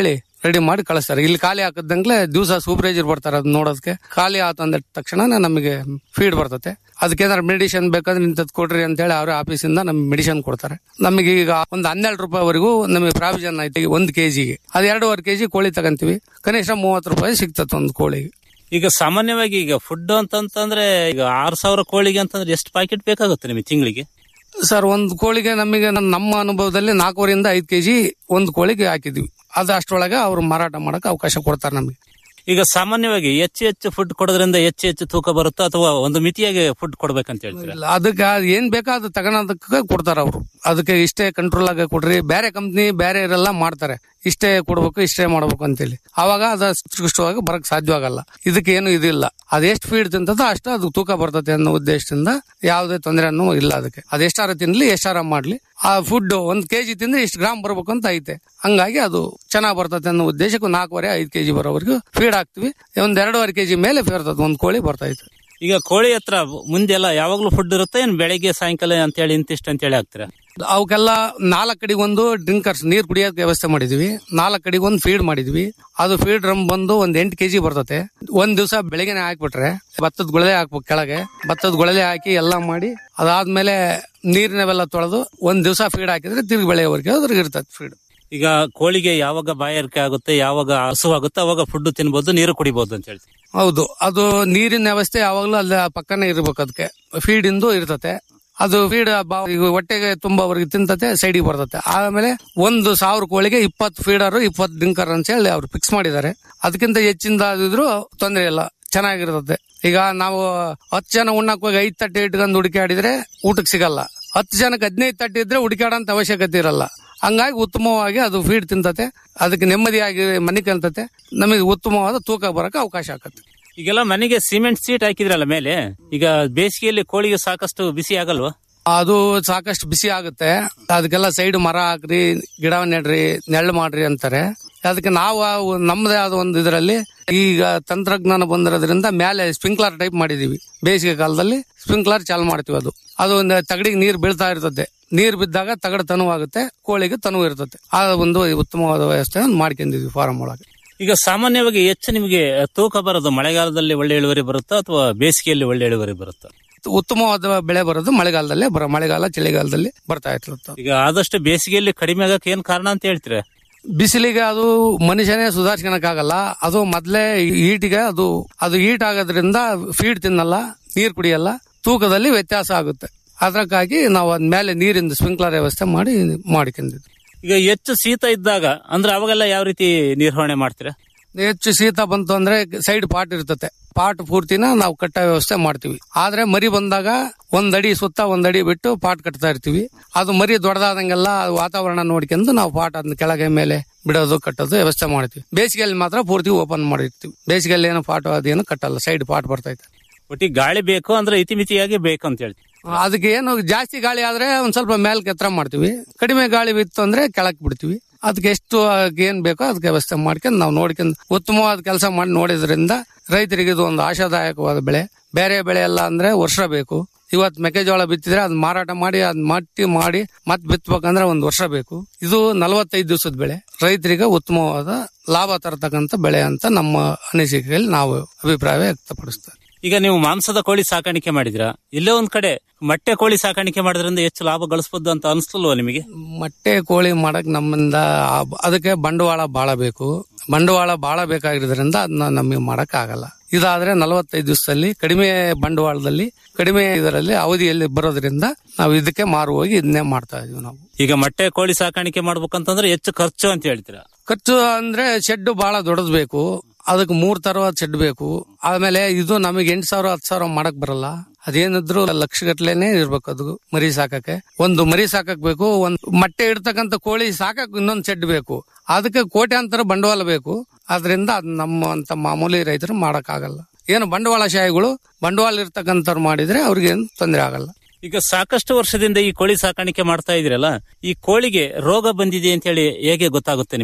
ರೆಡಿ ಮಾಡಿ ಕಳಿಸ್ತಾರೆ ಇಲ್ಲಿ ಖಾಲಿ ಹಾಕದಂಗ್ಲೆ ದಿವಸ ಸೂಪರ್ವೈಸರ್ ಬರ್ತಾರೆ ಅದ್ ನೋಡೋದಕ್ಕೆ ಖಾಲಿ ಆತ ಅಂದ ತಕ್ಷಣ ನಮಗೆ ಫೀಡ್ ಬರ್ತತೆ ಅದಕ್ಕೆ ಏನಾದ್ರು ಮೆಡಿಸಿನ್ ಬೇಕಾದ್ರೆ ಇಂಥದ್ದು ಕೊಡ್ರಿ ಅಂತ ಹೇಳಿ ಅವ್ರ ಆಫೀಸಿಂದ ನಮ್ಗೆ ಮೆಡಿಸಿನ್ ಕೊಡ್ತಾರೆ ನಮಗೆ ಈಗ ಒಂದು ಹನ್ನೆರಡು ರೂಪಾಯಿವರೆಗೂ ನಮಗೆ ಪ್ರಾವಿಷನ್ ಐತೆ ಒಂದು ಕೆಜಿಗೆ ಅದು ಎರಡೂವರೆ ಕೆಜಿ ಕೋಳಿ ತಗಂತೀವಿ ಕನಿಷ್ಠ ಮೂವತ್ತು ರೂಪಾಯಿ ಸಿಗ್ತದೆ ಒಂದು ಕೋಳಿಗೆ ಈಗ ಸಾಮಾನ್ಯವಾಗಿ ಈಗ ಫುಡ್ ಅಂತಂತಂದ್ರೆ ಈಗ ಆರ್ ಸಾವಿರ ಕೋಳಿಗೆ ಅಂತಂದ್ರೆ ಎಷ್ಟು ಪ್ಯಾಕೆಟ್ ಬೇಕಾಗುತ್ತೆ ನಿಮಗೆ ತಿಂಗಳಿಗೆ ಸರ್ ಒಂದು ಕೋಳಿಗೆ ನಮಗೆ ನನ್- ನಮ್ಮ ಅನುಭವದಲ್ಲಿ ನಾಲ್ಕೂವರೆಯಿಂದ ಐದು ಕೆಜಿ ಒಂದು ಕೋಳಿಗೆ ಹಾಕಿದ್ವಿ ಅದು ಅಷ್ಟರೊಳಗೆ ಅವ್ರು ಮಾರಾಟ ಮಾಡಕ್ಕೆ ಅವಕಾಶ ಕೊಡ್ತಾರೆ ನಮಗೆ ಈಗ ಸಾಮಾನ್ಯವಾಗಿ ಹೆಚ್ಚು ಹೆಚ್ಚು ಫುಡ್ ಕೊಡೋದ್ರಿಂದ ಹೆಚ್ಚು ಹೆಚ್ಚು ತೂಕ ಬರುತ್ತಾ ಅಥವಾ ಒಂದು ಮಿತಿಯಾಗಿ ಫುಡ್ ಕೊಡ್ಬೇಕಂತ ಹೇಳ್ತೀರಾ ಇಲ್ಲ, ಅದಕ್ಕೆ ಅದ್ ಏನ್ ಬೇಕಾದ ತಗೊಳೋದಕ್ಕೆ ಕೊಡ್ತಾರ ಅವರು ಅದಕ್ಕೆ ಇಷ್ಟೇ ಕಂಟ್ರೋಲ್ ಆಗಿ ಕೊಡ್ರಿ ಬೇರೆ ಕಂಪ್ನಿ ಬೇರೆ ಇರೆಲ್ಲ ಮಾಡ್ತಾರೆ ಇಷ್ಟೇ ಕೊಡ್ಬೇಕು ಇಷ್ಟೇ ಮಾಡ್ಬೇಕು ಅಂತೇಳಿ ಅವಾಗ ಅದು ಅಷ್ಟು ಬರಕ್ ಸಾಧ್ಯವಾಗಲ್ಲ ಇದಕ್ಕೆ ಏನು ಇದಿಲ್ಲ ಅದೆಷ್ಟು ಫೀಡ್ ತಿಂತದೋ ಅಷ್ಟು ಅದು ತೂಕ ಬರ್ತದೆ ಅನ್ನೋ ಉದ್ದೇಶದಿಂದ ಯಾವುದೇ ತೊಂದರೆನೂ ಇಲ್ಲ ಅದಕ್ಕೆ ಅದೆಷ್ಟಾರ ತಿನ್ಲಿ ಎಷ್ಟಾರ ಮಾಡ್ಲಿ ಆ ಫುಡ್ ಒಂದ್ ಕೆಜಿ ತಿಂದ್ರೆ ಇಷ್ಟು ಗ್ರಾಮ್ ಬರ್ಬೇಕು ಅಂತ ಐತೆ ಹಂಗಾಗಿ ಅದು ಚೆನ್ನಾಗ್ ಬರ್ತದೆ ಅನ್ನೋ ಉದ್ದೇಶಕ್ಕೂ ನಾಲ್ಕೂವರೆ ಐದು ಕೆಜಿ ಬರೋವರೆಗೂ ಫೀಡ್ ಹಾಕ್ತಿವಿ ಒಂದ್ ಎರಡೂವರೆ ಕೆಜಿ ಮೇಲೆ ಫೇರ್ತದೆ ಒಂದ್ ಕೋಳಿ ಬರ್ತೈತೆ ಈಗ ಕೋಳಿ ಹತ್ರ ಮುಂದೆಲ್ಲ ಯಾವಾಗ್ಲೂ ಫುಡ್ ಇರುತ್ತೆ ಏನ್ ಬೆಳಿಗ್ಗೆ ಸಾಯಂಕಾಲ ಅಂತ ಹೇಳಿ ಇಂತಿಷ್ಟು ಅಂತ ಹೇಳಿ ಹಾಕ್ತೀರಾ ಅವಕ್ಕೆಲ್ಲ ನಾಲ್ಕು ಕಡೆಗೆ ಒಂದು ಡ್ರಿಂಕರ್ಸ್ ನೀರ್ ಕುಡಿಯೋಕೆ ವ್ಯವಸ್ಥೆ ಮಾಡಿದ್ವಿ ನಾಲ್ಕು ಕಡೆಗೆ ಒಂದು ಫೀಡ್ ಮಾಡಿದ್ವಿ ಅದು ಫೀಡ್ ಡ್ರಮ್ ಬಂದು ಒಂದ್ ಎಂಟು ಕೆಜಿ ಬರ್ತತೆ ಒಂದ್ ದಿವಸ ಬೆಳಗ್ಗೆನೆ ಹಾಕ್ಬಿಟ್ರೆ ಭತ್ತದ ಗುಳಲೆ ಹಾಕ್ಬೇಕು ಕೆಳಗೆ ಭತ್ತದ ಗುಳಲೆ ಹಾಕಿ ಎಲ್ಲ ಮಾಡಿ ಅದಾದ್ಮೇಲೆ ನೀರಿನವೆಲ್ಲ ತೊಳೆದು ಒಂದ್ ದಿವಸ ಫೀಡ್ ಹಾಕಿದ್ರೆ ತಿರುಗಿ ಬೆಳೆಯವರೆಗೆ ಅದ್ರಿಗೆ ಇರ್ತದೆ ಫೀಡ್ ಈಗ ಕೋಳಿಗೆ ಯಾವಾಗ ಬಾಯಾರಿಕೆ ಆಗುತ್ತೆ ಯಾವಾಗ ಹಸುವಾಗುತ್ತೆ ಅವಾಗ ಫುಡ್ ತಿನ್ಬೋದು ನೀರು ಕುಡಿಬಹುದು ಅಂತ ಹೇಳ್ತೀವಿ ಹೌದು ಅದು ನೀರಿನ ವ್ಯವಸ್ಥೆ ಯಾವಾಗ್ಲೂ ಅಲ್ಲ ಪಕ್ಕನೇ ಇರ್ಬೇಕು ಅದಕ್ಕೆ ಫೀಡ್ ಇಂದು ಇರ್ತತೆ ಅದು ಫೀಡ್ ಈಗ ಹೊಟ್ಟೆಗೆ ತುಂಬಾವರೆಗೆ ತಿಂತತೆ ಸೈಡಿಗೆ ಬರ್ತತೆ ಆಮೇಲೆ ಒಂದು ಸಾವಿರ ಕೋಳಿಗೆ ಇಪ್ಪತ್ತು ಫೀಡರ್ ಇಪ್ಪತ್ತು ಡ್ರಿಂಕರ್ ಅಂತ ಹೇಳಿ ಅವ್ರು ಫಿಕ್ಸ್ ಮಾಡಿದ್ದಾರೆ ಅದಕ್ಕಿಂತ ಹೆಚ್ಚಿಂದ ಆದಿದ್ರು ತೊಂದರೆ ಇಲ್ಲ ಚೆನ್ನಾಗಿರ್ತದೆ ಈಗ ನಾವು ಹತ್ತು ಜನ ಉಣ್ಣಕ್ ಹೋಗಿ ಐದ್ ತಟ್ಟೆ ಇಟ್ಕೊಂಡು ಹುಡುಕಾಡಿದ್ರೆ ಊಟಕ್ಕೆ ಸಿಗಲ್ಲ ಹತ್ತು ಜನಕ್ಕೆ ಹದಿನೈದು ತಟ್ಟೆ ಇದ್ರೆ ಹುಡುಕಾಡೋಂತ ಅವಶ್ಯಕತೆ ಇರಲ್ಲ ಹಂಗಾಗಿ ಉತ್ತಮವಾಗಿ ಅದು ಫೀಡ್ ತಿಂತತೆ ಅದಕ್ಕೆ ನೆಮ್ಮದಿಯಾಗಿ ಮನೆ ಕಲ್ತತೆ ನಮಗೆ ಉತ್ತಮವಾದ ತೂಕ ಬರಕ್ಕೆ ಅವಕಾಶ ಆಗತ್ತೆ ಈಗೆಲ್ಲ ಮನೆಗೆ ಸಿಮೆಂಟ್ ಸೀಟ್ ಹಾಕಿದ್ರಲ್ಲ ಮೇಲೆ ಈಗ ಬೇಸಿಗೆಯಲ್ಲಿ ಕೋಳಿಗೆ ಸಾಕಷ್ಟು ಬಿಸಿ ಆಗಲ್ವಾ ಅದು ಸಾಕಷ್ಟು ಬಿಸಿ ಆಗುತ್ತೆ ಅದಕ್ಕೆಲ್ಲ ಸೈಡ್ ಮರ ಹಾಕ್ರಿ ಗಿಡ ನೆಡ್ರಿ ನೆರಳು ಮಾಡ್ರಿ ಅಂತಾರೆ ಅದಕ್ಕೆ ನಾವು ಆ ಒಂದ್ ನಮ್ಮದೇ ಆದ ಒಂದು ಇದರಲ್ಲಿ ಈಗ ತಂತ್ರಜ್ಞಾನ ಬಂದಿರೋದ್ರಿಂದ ಮೇಲೆ ಸ್ಪ್ರಿಂಕ್ಲರ್ ಟೈಪ್ ಮಾಡಿದೀವಿ ಬೇಸಿಗೆ ಕಾಲದಲ್ಲಿ ಸ್ಪ್ರಿಂಕ್ಲರ್ ಚಾಲು ಮಾಡ್ತೀವಿ ಅದು ಅದು ಒಂದು ತಗಡಿಗೆ ನೀರು ಬೀಳ್ತಾ ಇರ್ತದೆ ನೀರು ಬಿದ್ದಾಗ ತಗಡು ತನುವಾಗುತ್ತೆ ಕೋಳಿಗೆ ತನುವು ಇರ್ತದೆ ಆ ಒಂದು ಉತ್ತಮವಾದ ವ್ಯವಸ್ಥೆ ಮಾಡ್ಕೊಂಡಿದ್ವಿ ಫಾರಂ ಒಳಗೆ ಈಗ ಸಾಮಾನ್ಯವಾಗಿ ಹೆಚ್ಚು ನಿಮಗೆ ತೂಕ ಬರೋದು ಮಳೆಗಾಲದಲ್ಲಿ ಒಳ್ಳೆ ಇಳುವರಿ ಬರುತ್ತಾ ಅಥವಾ ಬೇಸಿಗೆಯಲ್ಲಿ ಒಳ್ಳೆ ಇಳುವರಿ ಬರುತ್ತಾ ಉತ್ತಮವಾದ ಬೆಳೆ ಬರೋದು ಮಳೆಗಾಲದಲ್ಲೇ ಬರ ಮಳೆಗಾಲ ಚಳಿಗಾಲದಲ್ಲಿ ಬರ್ತಾ ಇರ್ತದೆ ಈಗ ಆದಷ್ಟು ಬೇಸಿಗೆಯಲ್ಲಿ ಕಡಿಮೆ ಆಗಕ್ಕೆ ಏನ್ ಕಾರಣ ಅಂತ ಹೇಳ್ತೀರಾ ಬಿಸಿಲಿಗೆ ಅದು ಮನುಷ್ಯನೇ ಸುಧಾರಿಸ್ಕೊಳಕ್ಕಾಗಲ್ಲ ಅದು ಮೊದ್ಲೇ ಈಟಿಗೆ ಅದು ಅದು ಈಟ್ ಆಗೋದ್ರಿಂದ ಫೀಡ್ ತಿನ್ನಲ್ಲ ನೀರ್ ಕುಡಿಯಲ್ಲ ತೂಕದಲ್ಲಿ ವ್ಯತ್ಯಾಸ ಆಗುತ್ತೆ ಅದಕ್ಕಾಗಿ ನಾವು ಅದ್ಮೇಲೆ ನೀರಿಂದ ಸ್ಪ್ರಿಂಕ್ಲರ್ ವ್ಯವಸ್ಥೆ ಮಾಡಿ ಮಾಡ್ಕೊಂಡಿದ್ವಿ ಈಗ ಹೆಚ್ಚು ಶೀತ ಇದ್ದಾಗ ಅಂದ್ರೆ ಅವಾಗೆಲ್ಲ ಯಾವ ರೀತಿ ನಿರ್ವಹಣೆ ಮಾಡ್ತೀರಾ ಹೆಚ್ಚು ಶೀತ ಬಂತು ಅಂದ್ರೆ ಸೈಡ್ ಪಾಟ್ ಇರ್ತತೆ ಪಾಟ್ ಪೂರ್ತಿನ ನಾವು ಕಟ್ಟ ವ್ಯವಸ್ಥೆ ಮಾಡ್ತೀವಿ ಆದ್ರೆ ಮರಿ ಬಂದಾಗ ಒಂದ್ ಅಡಿ ಸುತ್ತ ಒಂದ್ ಅಡಿ ಬಿಟ್ಟು ಪಾಟ್ ಕಟ್ತಾ ಇರ್ತೀವಿ ಅದು ಮರಿ ದೊಡ್ಡದಾದಂಗೆಲ್ಲ ವಾತಾವರಣ ನೋಡ್ಕೊಂಡು ನಾವು ಪಾಟ್ ಅದನ್ನ ಕೆಳಗೆ ಮೇಲೆ ಬಿಡೋದು ಕಟ್ಟೋದು ವ್ಯವಸ್ಥೆ ಮಾಡ್ತೀವಿ ಬೇಸಿಗೆಯಲ್ಲಿ ಮಾತ್ರ ಪೂರ್ತಿ ಓಪನ್ ಮಾಡಿರ್ತೀವಿ ಬೇಸಿಗೆಯಲ್ಲಿ ಏನು ಪಾಟ್ ಅದೇನು ಕಟ್ಟಲ್ಲ ಸೈಡ್ ಪಾಟ್ ಬರ್ತೈತೆ ಒಟ್ಟಿಗೆ ಗಾಳಿ ಬೇಕು ಅಂದ್ರೆ ಇತಿಮಿತಿಯಾಗಿ ಬೇಕು ಅಂತ ಹೇಳ್ತೀವಿ ಅದಕ್ಕೆ ಏನು ಜಾಸ್ತಿ ಗಾಳಿ ಆದ್ರೆ ಒಂದ್ ಸ್ವಲ್ಪ ಮೇಲ್ಕೆ ಎತ್ತರ ಮಾಡ್ತೀವಿ ಕಡಿಮೆ ಗಾಳಿ ಬಿತ್ತು ಅಂದ್ರೆ ಕೆಳಕ್ ಬಿಡ್ತೀವಿ ಅದಕ್ಕೆ ಎಷ್ಟು ಅದಕ್ಕೆ ಏನ್ ಬೇಕೋ ಅದಕ್ಕೆ ವ್ಯವಸ್ಥೆ ಮಾಡ್ಕೊಂಡು ನಾವು ನೋಡ್ಕೊಂಡು ಉತ್ತಮವಾದ ಕೆಲಸ ಮಾಡಿ ನೋಡಿದ್ರಿಂದ ರೈತರಿಗೆ ಇದು ಒಂದು ಆಶಾದಾಯಕವಾದ ಬೆಳೆ ಬೇರೆ ಬೆಳೆ ಎಲ್ಲ ಅಂದ್ರೆ ವರ್ಷ ಬೇಕು ಇವತ್ ಮೆಕ್ಕೆಜೋಳ ಬಿತ್ತಿದ್ರೆ ಅದ್ ಮಾರಾಟ ಮಾಡಿ ಅದ್ ಮಟ್ಟಿ ಮಾಡಿ ಮತ್ ಬಿತ್ತಬೇಕಂದ್ರೆ ಒಂದ್ ವರ್ಷ ಬೇಕು ಇದು ನಲವತ್ತೈದು ದಿವಸದ ಬೆಳೆ ರೈತರಿಗೆ ಉತ್ತಮವಾದ ಲಾಭ ತರತಕ್ಕಂತ ಬೆಳೆ ಅಂತ ನಮ್ಮ ಅನಿಸಿಕೆಯಲ್ಲಿ ನಾವು ಅಭಿಪ್ರಾಯ ವ್ಯಕ್ತಪಡಿಸ್ತೇವೆ ಈಗ ನೀವು ಮಾಂಸದ ಕೋಳಿ ಸಾಕಾಣಿಕೆ ಮಾಡಿದ್ರ ಇಲ್ಲೇ ಒಂದ್ ಕಡೆ ಮೊಟ್ಟೆ ಕೋಳಿ ಸಾಕಾಣಿಕೆ ಮಾಡೋದ್ರಿಂದ ಹೆಚ್ಚು ಲಾಭ ಗಳಿಸಬಹುದು ಅಂತ ಅನಿಸ್ಲಿಲ್ವಾ ನಿಮಗೆ ಮೊಟ್ಟೆ ಕೋಳಿ ಮಾಡಕ್ ನಮ್ಮಿಂದ ಆ- ಅದಕ್ಕೆ ಬಂಡವಾಳ ಬಾಳ ಬೇಕು ಬಂಡವಾಳ ಬಾಳ ಬೇಕಾಗಿರೋದ್ರಿಂದ ಅದನ್ನ ನಮಗೆ ಮಾಡಕ್ ಆಗಲ್ಲ ಇದಾದ್ರೆ ನಲವತ್ತೈದು ದಿವಸದಲ್ಲಿ ಕಡಿಮೆ ಬಂಡವಾಳದಲ್ಲಿ ಕಡಿಮೆ ಇದರಲ್ಲಿ ಅವಧಿಯಲ್ಲಿ ಬರೋದ್ರಿಂದ ನಾವು ಇದಕ್ಕೆ ಮಾರು ಹೋಗಿ ಇದನ್ನೇ ಮಾಡ್ತಾ ಇದೀವಿ ನಾವು ಈಗ ಮೊಟ್ಟೆ ಕೋಳಿ ಸಾಕಾಣಿಕೆ ಮಾಡ್ಬೇಕಂತಂದ್ರೆ ಹೆಚ್ಚು ಖರ್ಚು ಅಂತ ಹೇಳ್ತೀರಾ ಖರ್ಚು ಅಂದ್ರೆ ಶೆಡ್ ಬಹಳ ದೊಡ್ಡದ್ ಬೇಕು ಅದಕ್ಕೆ ಮೂರ್ ತರವಾದ ಶೆಡ್ ಬೇಕು ಆಮೇಲೆ ಇದು ನಮಗೆ ಎಂಟು ಸಾವಿರ ಹತ್ತು ಸಾವಿರ ಮಾಡಕ್ ಬರಲ್ಲ ಅದೇನಿದ್ರು ಲಕ್ಷ ಗಟ್ಲೆನೆ ಇರ್ಬೇಕು ಅದು ಮರಿ ಸಾಕಕ್ಕೆ ಒಂದು ಮರಿ ಸಾಕಕ್ ಬೇಕು ಒಂದ್ ಮೊಟ್ಟೆ ಇಡ್ತಕ್ಕಂತ ಕೋಳಿ ಸಾಕಕ್ ಇನ್ನೊಂದ್ ಶೆಡ್ ಬೇಕು ಅದಕ್ಕೆ ಕೋಟ್ಯಾಂತರ ಬಂಡವಾಳ ಬೇಕು ಆದ್ರಿಂದ ಅದ್ ನಮ್ಮಂತ ಮಾಮೂಲಿ ರೈತರು ಮಾಡಕ್ ಆಗಲ್ಲ ಏನು ಬಂಡವಾಳಶಾಹಿಗಳು ಬಂಡವಾಳ ಇರ್ತಕ್ಕಂಥವ್ರು ಮಾಡಿದ್ರೆ ಅವ್ರಿಗೆ ಏನು ತೊಂದರೆ ಆಗಲ್ಲ ಈಗ ಸಾಕಷ್ಟು ವರ್ಷದಿಂದ ಈ ಕೋಳಿ ಸಾಕಾಣಿಕೆ ಮಾಡ್ತಾ ಇದ್ರಲ್ಲ ಈ ಕೋಳಿಗೆ ರೋಗ ಬಂದಿದೆ ಅಂತ ಹೇಳಿ ಹೇಗೆ ಗೊತ್ತಾಗುತ್ತೆ ನಿಮಗೆ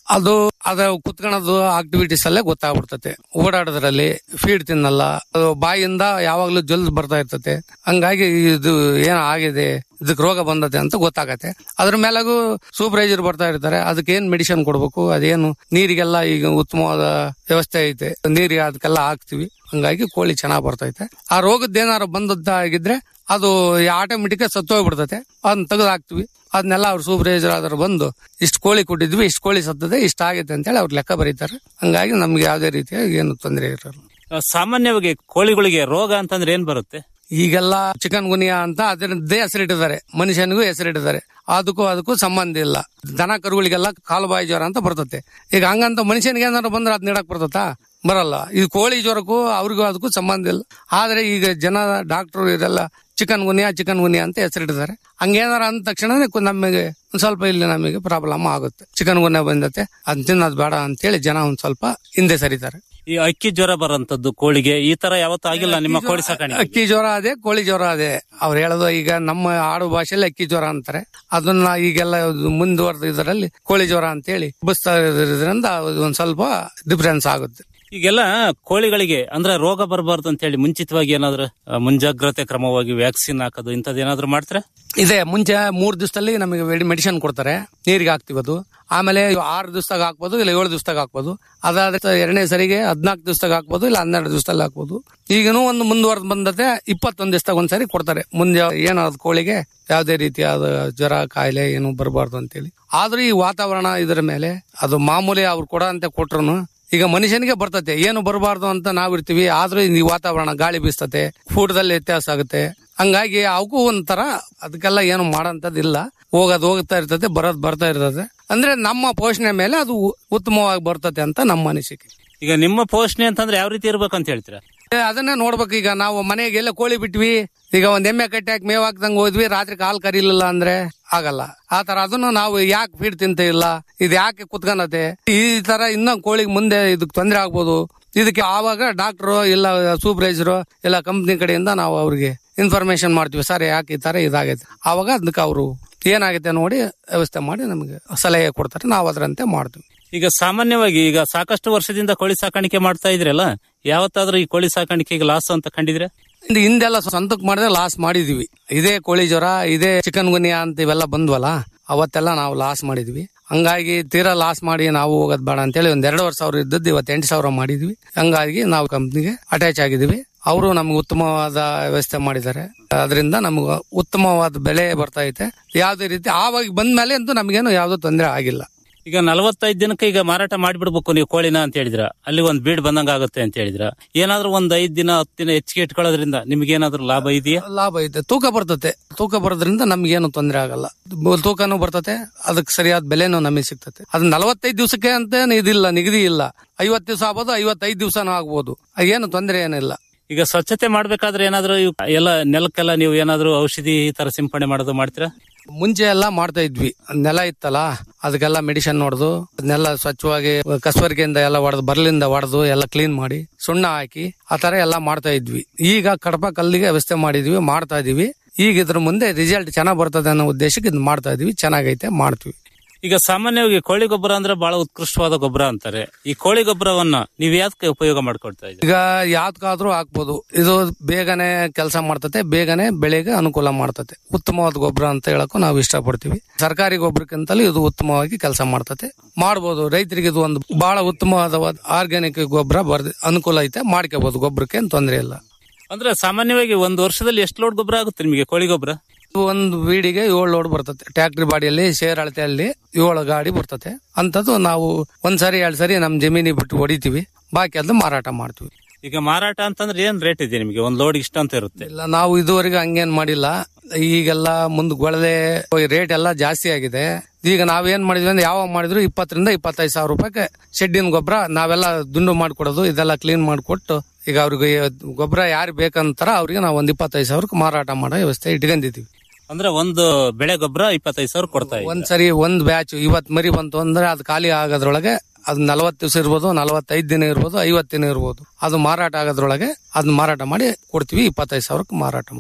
ಅದು ಅದ ಕುತ್ಕೊಳ್ಳೋದು ಆಕ್ಟಿವಿಟೀಸ್ ಅಲ್ಲೇ ಗೊತ್ತಾಗ್ಬಿಡ್ತತೆ ಓಡಾಡೋದ್ರಲ್ಲಿ ಫೀಡ್ ತಿನ್ನಲ್ಲ ಅದು ಬಾಯಿಂದ ಯಾವಾಗ್ಲೂ ಜಲ್ದ್ ಬರ್ತಾ ಇರ್ತತೆ ಹಂಗಾಗಿ ಇದು ಏನ್ ಆಗಿದೆ ಇದಕ್ಕೆ ರೋಗ ಬಂದತೆ ಅಂತ ಗೊತ್ತಾಗತ್ತೆ ಅದ್ರ ಮೇಲಾಗೂ ಸೂಪರ್ವೈಸರ್ ಬರ್ತಾ ಇರ್ತಾರೆ ಅದಕ್ಕೆ ಏನ್ ಮೆಡಿಸಿನ್ ಕೊಡ್ಬೇಕು ಅದೇನು ನೀರಿಗೆಲ್ಲ ಈಗ ಉತ್ತಮವಾದ ವ್ಯವಸ್ಥೆ ಐತೆ ನೀರಿಗೆ ಅದಕ್ಕೆಲ್ಲ ಹಾಕ್ತಿವಿ ಹಂಗಾಗಿ ಕೋಳಿ ಚೆನ್ನಾಗ್ ಬರ್ತೈತೆ ಆ ರೋಗದ ಏನಾರು ಬಂದದ್ದಾಗಿದ್ರೆ ಅದು ಆಟೋಮೆಟಿಕ್ ಸತ್ತೋಗ್ಬಿಡ್ತತೆ ಅದನ್ನ ತೆಗೆದು ಹಾಕ್ತಿವಿ ಅದನ್ನೆಲ್ಲ ಅವ್ರು ಸೂಪರ್ವೈಸರ್ ಆದ್ರೆ ಬಂದು ಇಷ್ಟು ಕೋಳಿ ಕೊಟ್ಟಿದ್ವಿ ಇಷ್ಟು ಕೋಳಿ ಸತ್ತದೆ ಇಷ್ಟ ಆಗೈತೆ ಅಂತೇಳಿ ಅವ್ರು ಲೆಕ್ಕ ಬರೀತಾರೆ ಹಂಗಾಗಿ ನಮ್ಗೆ ಯಾವ್ದೇ ರೀತಿಯ ಏನು ತೊಂದರೆ ಇರಲ್ಲ ಆ, ಸಾಮಾನ್ಯವಾಗಿ ಕೋಳಿಗಳಿಗೆ ರೋಗ ಅಂತಂದ್ರೆ ಏನ್ ಬರುತ್ತೆ ಈಗೆಲ್ಲ ಚಿಕನ್ ಗುನಿಯಾ ಅಂತ ಅದರದ್ದೇ ಹೆಸರಿಟ್ಟಿದ್ದಾರೆ ಮನುಷ್ಯನಿಗೂ ಹೆಸರಿಟ್ಟಿದ್ದಾರೆ ಅದಕ್ಕೂ ಅದಕ್ಕೂ ಸಂಬಂಧ ಇಲ್ಲ ದನ ಕರುಗಳಿಗೆಲ್ಲ ಕಾಲುಬಾಯಿ ಜ್ವರ ಅಂತ ಬರ್ತತೆ ಈಗ ಹಂಗಂತ ಮನುಷ್ಯನಿಗೆ ಏನಾದ್ರು ಬಂದ್ರೆ ಅದ್ ನೀಡಕ್ ಬರ್ತತಾ ಬರಲ್ಲ ಇದು ಕೋಳಿ ಜ್ವರಕ್ಕೂ ಅವ್ರಿಗೂ ಅದಕ್ಕೂ ಸಂಬಂಧ ಇಲ್ಲ ಆದ್ರೆ ಈಗ ಜನ ಡಾಕ್ಟರ್ ಇದೆಲ್ಲ ಚಿಕನ್ ಗುನಿಯಾ ಚಿಕನ್ ಗುನಿಯಾ ಅಂತ ಹೆಸರಿಟ್ಟಿದ್ದಾರೆ ಹಂಗೇನಾರ ಅಂದ ತಕ್ಷಣ ನಮಗೆ ಒಂದ್ ಸ್ವಲ್ಪ ಇಲ್ಲಿ ನಮಗೆ ಪ್ರಾಬ್ಲಮ್ ಆಗುತ್ತೆ ಚಿಕನ್ ಗುನಿಯಾ ಬಂದತೆ ಅದ್ ತಿನ್ನೋದು ಬೇಡ ಅಂತೇಳಿ ಜನ ಒಂದ್ ಸ್ವಲ್ಪ ಹಿಂದೆ ಸರಿತಾರೆ ಈ ಅಕ್ಕಿ ಜ್ವರ ಬರೋಂಥದ್ದು ಕೋಳಿಗೆ ಈ ತರ ಯಾವತ್ತೂ ಆಗಿಲ್ಲ ನಿಮ್ಮ ಕೋಳಿ ಸಾಕಾಣಿಕೆ ಅಕ್ಕಿ ಜ್ವರ ಅದೇ ಕೋಳಿ ಜ್ವರ ಅದೇ ಅವ್ರು ಹೇಳೋದು ಈಗ ನಮ್ಮ ಆಡು ಭಾಷೆಯಲ್ಲಿ ಅಕ್ಕಿ ಜ್ವರ ಅಂತಾರೆ ಅದನ್ನ ಈಗೆಲ್ಲ ಮುಂದುವರೆದ ಇದರಲ್ಲಿ ಕೋಳಿ ಜ್ವರ ಅಂತೇಳಿ ಬಸ್ತಾ ಇರೋದ್ರಿಂದ ಅದು ಒಂದ್ ಸ್ವಲ್ಪ ಡಿಫ್ರೆನ್ಸ್ ಆಗುತ್ತೆ ಈಗೆಲ್ಲ ಕೋಳಿಗಳಿಗೆ ಅಂದ್ರೆ ರೋಗ ಬರಬಾರ್ದು ಅಂತ ಹೇಳಿ ಮುಂಚಿತವಾಗಿ ಏನಾದ್ರು ಆ, ಮುಂಜಾಗ್ರತೆ ಕ್ರಮವಾಗಿ ವ್ಯಾಕ್ಸಿನ್ ಹಾಕೋದು ಇಂಥದ್ದು ಏನಾದ್ರು ಮಾಡ್ತಾರೆ ಇದೆ ಮುಂಚೆ ಮೂರ್ ದಿವಸದಲ್ಲಿ ನಮಗೆ ಮೆಡಿಸಿನ್ ಕೊಡ್ತಾರೆ ನೀರಿಗೆ ಹಾಕ್ತಿವಿ ಅದು ಆಮೇಲೆ ಆರು ದಿವಸದಾಗ ಹಾಕ್ಬೋದು ಇಲ್ಲ ಏಳು ದಿವಸದಾಗ ಹಾಕ್ಬೋದು ಅದಾದ ಎರಡನೇ ಸರಿಗೆ ಹದಿನಾಲ್ಕು ದಿವಸದಾಗ ಹಾಕ್ಬೋದು ಇಲ್ಲ ಹನ್ನೆರಡು ದಿವಸದಲ್ಲಿ ಹಾಕ್ಬೋದು ಈಗನೂ ಒಂದು ಮುಂದುವರೆದು ಬಂದತೆ ಇಪ್ಪತ್ತೊಂದು ದಿವಸದಾಗ ಒಂದ್ಸರಿ ಕೊಡ್ತಾರೆ ಮುಂದೆ ಏನಾದ್ರು ಕೋಳಿಗೆ ಯಾವುದೇ ರೀತಿಯಾದ ಜ್ವರ ಕಾಯಿಲೆ ಏನು ಬರಬಾರ್ದು ಅಂತೇಳಿ ಆದ್ರೂ ಈ ವಾತಾವರಣ ಇದರ ಮೇಲೆ ಅದು ಮಾಮೂಲಿ ಅವ್ರು ಕೊಡ ಅಂತ ಕೊಟ್ರು ಈಗ ಮನುಷ್ಯನಿಗೆ ಬರ್ತತೆ ಏನು ಬರಬಾರ್ದು ಅಂತ ನಾವಿರ್ತೀವಿ ಆದ್ರೂ ಈ ವಾತಾವರಣ ಗಾಳಿ ಬೀಸ್ತತೆ ಊಟದಲ್ಲಿ ವ್ಯತ್ಯಾಸ ಆಗುತ್ತೆ ಹಂಗಾಗಿ ಅವಕ್ಕೂ ಒಂಥರ ಅದಕ್ಕೆಲ್ಲ ಏನು ಮಾಡೋಂಥದ್ದಿಲ್ಲ ಹೋಗೋದು ಹೋಗ್ತಾ ಇರ್ತದೆ ಬರೋದು ಬರ್ತಾ ಇರ್ತದೆ ಅಂದ್ರೆ ನಮ್ಮ ಪೋಷಣೆ ಮೇಲೆ ಅದು ಉ- ಉತ್ತಮವಾಗಿ ಬರ್ತತೆ ಅಂತ ನಮ್ಮ ಅನಿಸಿಕೆ ಈಗ ನಿಮ್ಮ ಪೋಷಣೆ ಅಂತಂದ್ರೆ ಯಾವ ರೀತಿ ಇರ್ಬೇಕು ಅಂತ ಹೇಳ್ತೀರಾ ಏ, ಅದನ್ನೇ ನೋಡ್ಬೇಕು ಈಗ ನಾವು ಮನೆಗೆ ಎಲ್ಲ ಕೋಳಿ ಬಿಟ್ವಿ ಈಗ ಒಂದ್ ಎಮ್ಮೆ ಕಟ್ಟಿ ಹಾಕಿ ಮೇವ್ ಹಾಕ್ದಂಗ್ ಹೋದ್ವಿ ರಾತ್ರಿ ಕಾಲ್ ಕರೀಲಿಲ್ಲ ಅಂದ್ರೆ ಆಗಲ್ಲ ಆ ತರ ಅದನ್ನು ನಾವು ಯಾಕೆ ಫೀಡ್ ತಿಂತ ಇಲ್ಲ ಇದು ಯಾಕೆ ಕುತ್ಕೊಳತೆ ಈ ತರ ಇನ್ನೂ ಕೋಳಿಗೆ ಮುಂದೆ ಇದಕ್ಕೆ ತೊಂದರೆ ಆಗ್ಬೋದು ಇದಕ್ಕೆ ಆವಾಗ ಡಾಕ್ಟರ್ ಇಲ್ಲ ಸೂಪರ್ವೈಸರ್ ಇಲ್ಲ ಕಂಪ್ನಿ ಕಡೆಯಿಂದ ನಾವು ಅವ್ರಿಗೆ ಇನ್ಫಾರ್ಮೇಶನ್ ಮಾಡ್ತೀವಿ ಸರ್ ಯಾಕೆ ಈ ತರ ಇದಾಗೈತೆ ಆವಾಗ ಅದಕ್ಕೆ ಅವರು ಏನಾಗೈತೆ ನೋಡಿ ವ್ಯವಸ್ಥೆ ಮಾಡಿ ನಮಗೆ ಸಲಹೆ ಕೊಡ್ತಾರೆ ನಾವು ಅದರಂತೆ ಮಾಡ್ತೀವಿ ಈಗ ಸಾಮಾನ್ಯವಾಗಿ ಈಗ ಸಾಕಷ್ಟು ವರ್ಷದಿಂದ ಕೋಳಿ ಸಾಕಾಣಿಕೆ ಮಾಡ್ತಾ ಇದ್ರಲ್ಲ ಯಾವತ್ತಾದ್ರೂ ಈ ಕೋಳಿ ಸಾಕಾಣಿಕೆಗೆ ಲಾಸ್ ಅಂತ ಕಂಡಿದ್ರೆ ಇಂದ ಹಿಂದೆಲ್ಲ ಸ್ವಂತಕ್ಕೆ ಮಾಡಿದ್ರೆ ಲಾಸ್ ಮಾಡಿದ್ವಿ ಇದೇ ಕೋಳಿ ಜ್ವರ ಇದೇ ಚಿಕನ್ ಗುನಿಯಾ ಅಂತ ಇವೆಲ್ಲ ಬಂದ್ವಲ್ಲ ಅವತ್ತೆಲ್ಲ ನಾವು ಲಾಸ್ ಮಾಡಿದ್ವಿ ಹಂಗಾಗಿ ತೀರಾ ಲಾಸ್ ಮಾಡಿ ನಾವು ಹೋಗೋದ್ ಬೇಡ ಅಂತೇಳಿ ಒಂದ್ ಎರಡೂವರೆ ಸಾವಿರ ಇದ್ದದ್ದು ಇವತ್ತು ಎಂಟು ಸಾವಿರ ಮಾಡಿದ್ವಿ ಹಂಗಾಗಿ ನಾವು ಕಂಪ್ನಿಗೆ ಅಟ್ಯಾಚ್ ಆಗಿದ್ವಿ ಅವರು ನಮ್ಗೆ ಉತ್ತಮವಾದ ವ್ಯವಸ್ಥೆ ಮಾಡಿದ್ದಾರೆ ಅದರಿಂದ ನಮ್ಗೆ ಉತ್ತಮವಾದ ಬೆಲೆ ಬರ್ತಾ ಐತೆ ಯಾವುದೇ ರೀತಿ ಆವಾಗ ಬಂದ್ಮೇಲೆ ಅಂತೂ ನಮಗೇನು ಯಾವುದೋ ತೊಂದರೆ ಆಗಿಲ್ಲ ಈಗ ನಲವತ್ತೈದು ದಿನಕ್ಕೆ ಈಗ ಮಾರಾಟ ಮಾಡಿಬಿಡ್ಬೇಕು ನೀವು ಕೋಳಿನ ಅಂತ ಹೇಳಿದ್ರ ಅಲ್ಲಿ ಒಂದ್ ಬೀಡ್ ಬಂದಂಗ ಆಗುತ್ತೆ ಅಂತ ಹೇಳಿದ್ರ ಏನಾದ್ರೂ ಒಂದ್ ಐದ್ ದಿನ ಹತ್ತು ದಿನ ಹೆಚ್ಚಿಗೆ ಇಟ್ಕೊಳ್ಳೋದ್ರಿಂದ ನಿಮ್ಗೆ ಏನಾದ್ರೂ ಲಾಭ ಇದೆಯಾ ಲಾಭ ಐತೆ ತೂಕ ಬರ್ತತೆ ತೂಕ ಬರೋದ್ರಿಂದ ನಮ್ಗೇನು ತೊಂದರೆ ಆಗಲ್ಲ ಬ- ತೂಕನೂ ಬರ್ತತೆ ಅದಕ್ಕೆ ಸರಿಯಾದ ಬೆಲೆನೂ ನಮಗೆ ಸಿಗ್ತತೆ ಅದು ನಲವತ್ತೈದು ದಿವಸಕ್ಕೆ ಅಂತ ಇದಿಲ್ಲ ನಿಗದಿ ಇಲ್ಲ ಐವತ್ತು ದಿವಸ ಆಗ್ಬೋದು ಐವತ್ತೈದು ದಿವಸನೂ ಆಗ್ಬೋದು ಏನು ತೊಂದರೆ ಏನಿಲ್ಲ ಈಗ ಸ್ವಚ್ಛತೆ ಮಾಡ್ಬೇಕಾದ್ರೆ ಏನಾದ್ರೂ ಇವ್ ಎಲ್ಲ ನೆಲಕ್ಕೆಲ್ಲ ನೀವು ಏನಾದ್ರೂ ಔಷಧಿ ಈ ತರ ಸಿಂಪಡಣೆ ಮಾಡೋದು ಮಾಡ್ತೀರಾ ಮುಂಚೆ ಎಲ್ಲ ಮಾಡ್ತಾ ಇದ್ವಿ ನೆಲ ಇತ್ತಲ್ಲ ಅದಕ್ಕೆಲ್ಲ ಮೆಡಿಸಿನ್ ಹೊಡೆದು ಅದನ್ನೆಲ್ಲ ಸ್ವಚ್ಛವಾಗಿ ಕಸವರಿಕೆಯಿಂದ ಎಲ್ಲ ಹೊಡೆದು ಬರ್ಲಿಂದ ಹೊಡೆದು ಎಲ್ಲ ಕ್ಲೀನ್ ಮಾಡಿ ಸುಣ್ಣ ಹಾಕಿ ಆ ತರ ಎಲ್ಲ ಮಾಡ್ತಾ ಇದ್ವಿ ಈಗ ಕಡಪ ಕಲ್ಲಿಗೆ ವ್ಯವಸ್ಥೆ ಮಾಡಿದ್ವಿ ಮಾಡ್ತಾ ಇದೀವಿ ಈಗ ಇದ್ರ ಮುಂದೆ ರಿಸಲ್ಟ್ ಚೆನ್ನಾಗ್ ಬರ್ತದೆ ಅನ್ನೋ ಉದ್ದೇಶಕ್ಕೆ ಇದು ಮಾಡ್ತಾ ಇದೀವಿ ಚೆನ್ನಾಗೈತೆ ಮಾಡ್ತೀವಿ ಈಗ ಸಾಮಾನ್ಯವಾಗಿ ಕೋಳಿ ಗೊಬ್ಬರ ಅಂದ್ರೆ ಬಹಳ ಉತ್ಕೃಷ್ಟವಾದ ಗೊಬ್ಬರ ಅಂತಾರೆ ಈ ಕೋಳಿ ಗೊಬ್ಬರವನ್ನ ನೀವ್ ಯಾಕೆ ಉಪಯೋಗ ಮಾಡ್ಕೊಳ್ತಾ ಇದ್ದೀರಿ ಈಗ ಯಾವ್ದಕ್ಕಾದ್ರೂ ಹಾಕ್ಬೋದು ಇದು ಬೇಗನೆ ಕೆಲಸ ಮಾಡ್ತತೆ ಬೇಗನೆ ಬೆಳೆಗೆ ಅನುಕೂಲ ಮಾಡ್ತತೆ ಉತ್ತಮವಾದ ಗೊಬ್ಬರ ಅಂತ ಹೇಳಕ್ಕೂ ನಾವು ಇಷ್ಟಪಡ್ತೀವಿ ಸರ್ಕಾರಿ ಗೊಬ್ಬರಕ್ಕಿಂತಲೂ ಇದು ಉತ್ತಮವಾಗಿ ಕೆಲಸ ಮಾಡ್ತತೆ ಮಾಡ್ಬೋದು ರೈತರಿಗೆ ಇದು ಒಂದು ಬಹಳ ಉತ್ತಮವಾದ ಆರ್ಗ್ಯಾನಿಕ್ ಗೊಬ್ಬರ ಬರ್ದ ಅನುಕೂಲ ಐತೆ ಮಾಡ್ಕೋಬಹುದು ಗೊಬ್ಬರಕ್ಕೆ ಏನ್ ತೊಂದರೆ ಇಲ್ಲ ಅಂದ್ರೆ ಸಾಮಾನ್ಯವಾಗಿ ಒಂದು ವರ್ಷದಲ್ಲಿ ಎಷ್ಟು ಲೋಡ್ ಗೊಬ್ಬರ ಆಗುತ್ತೆ ನಿಮಗೆ ಕೋಳಿ ಗೊಬ್ಬರ ಒಂದು ಬೀಡಿಗೆ ಏಳು ಲೋಡ್ ಬರ್ತತೆ ಟ್ರ್ಯಾಕ್ಟರ್ ಬಾಡಿಯಲ್ಲಿ ಶೇರ್ ಅಳತೆಯಲ್ಲಿ ಏಳು ಗಾಡಿ ಬರ್ತತೆ ಅಂತದ್ದು ನಾವು ಒಂದ್ಸರಿ ಎರಡ್ ಸರಿ ನಮ್ ಜಮೀನಿಗೆ ಬಿಟ್ಟು ಹೊಡಿತೀವಿ ಬಾಕಿ ಅದು ಮಾರಾಟ ಮಾಡ್ತೀವಿ ಈಗ ಮಾರಾಟ ಅಂತಂದ್ರೆ ಏನ್ ರೇಟ್ ಇದೆ ನಿಮಗೆ ಒಂದ್ ಲೋಡ್ ಇಷ್ಟ ಅಂತ ಇರುತ್ತೆ ಇಲ್ಲ ನಾವು ಇದುವರೆಗೆ ಹಂಗೇನ್ ಮಾಡಿಲ್ಲ ಈಗೆಲ್ಲ ಮುಂದ್ ಗೊಳದೆ ರೇಟ್ ಎಲ್ಲ ಜಾಸ್ತಿ ಆಗಿದೆ ಈಗ ನಾವೇನ್ ಮಾಡಿದ್ವಿ ಅಂದ್ರೆ ಯಾವಾಗ ಮಾಡಿದ್ರು ಇಪ್ಪತ್ತರಿಂದ ಇಪ್ಪತ್ತೈದು ಸಾವಿರ ರೂಪಾಯಿಗೆ ಶೆಡ್ಡಿನ ಗೊಬ್ಬರ ನಾವೆಲ್ಲ ದುಂಡು ಮಾಡ್ಕೊಡೋದು ಇದೆಲ್ಲ ಕ್ಲೀನ್ ಮಾಡಿಕೊಟ್ಟು ಈಗ ಅವ್ರಿಗೆ ಗೊಬ್ಬರ ಯಾರು ಬೇಕಂತಾರ ಅವ್ರಿಗೆ ನಾವು ಒಂದ್ ಇಪ್ಪತ್ತೈದು ಸಾವಿರಕ್ಕೆ ಮಾರಾಟ ಮಾಡೋ ವ್ಯವಸ್ಥೆ ಇಟ್ಕೊಂಡಿದೀವಿ ಅಂದ್ರೆ ಒಂದು ಬೆಳೆ ಗೊಬ್ಬರ ಇಪ್ಪತ್ತೈದು ಸಾವಿರ ಕೊಡ್ತಾ ಇದೆ ಒಂದ್ ಸರಿ ಒಂದ್ ಬ್ಯಾಚ್ ಇವತ್ ಮರಿ ಬಂತು ಅಂದ್ರೆ ಅದು ಖಾಲಿ ಆಗೋದ್ರೊಳಗೆ ಅದು ನಲವತ್ತು ದಿವಸ ಇರ್ಬೋದು ನಲವತ್ತೈದು ದಿನ ಇರ್ಬೋದು ಐವತ್ತು ದಿನ ಇರ್ಬೋದು ಅದು ಮಾರಾಟ ಆಗೋದ್ರೊಳಗೆ ಅದನ್ನ ಮಾರಾಟ ಮಾಡಿ ಕೊಡ್ತೀವಿ ಇಪ್ಪತ್ತೈದು ಸಾವಿರಕ್ಕೆ ಮಾರಾಟ ಮಾಡ್ತೀವಿ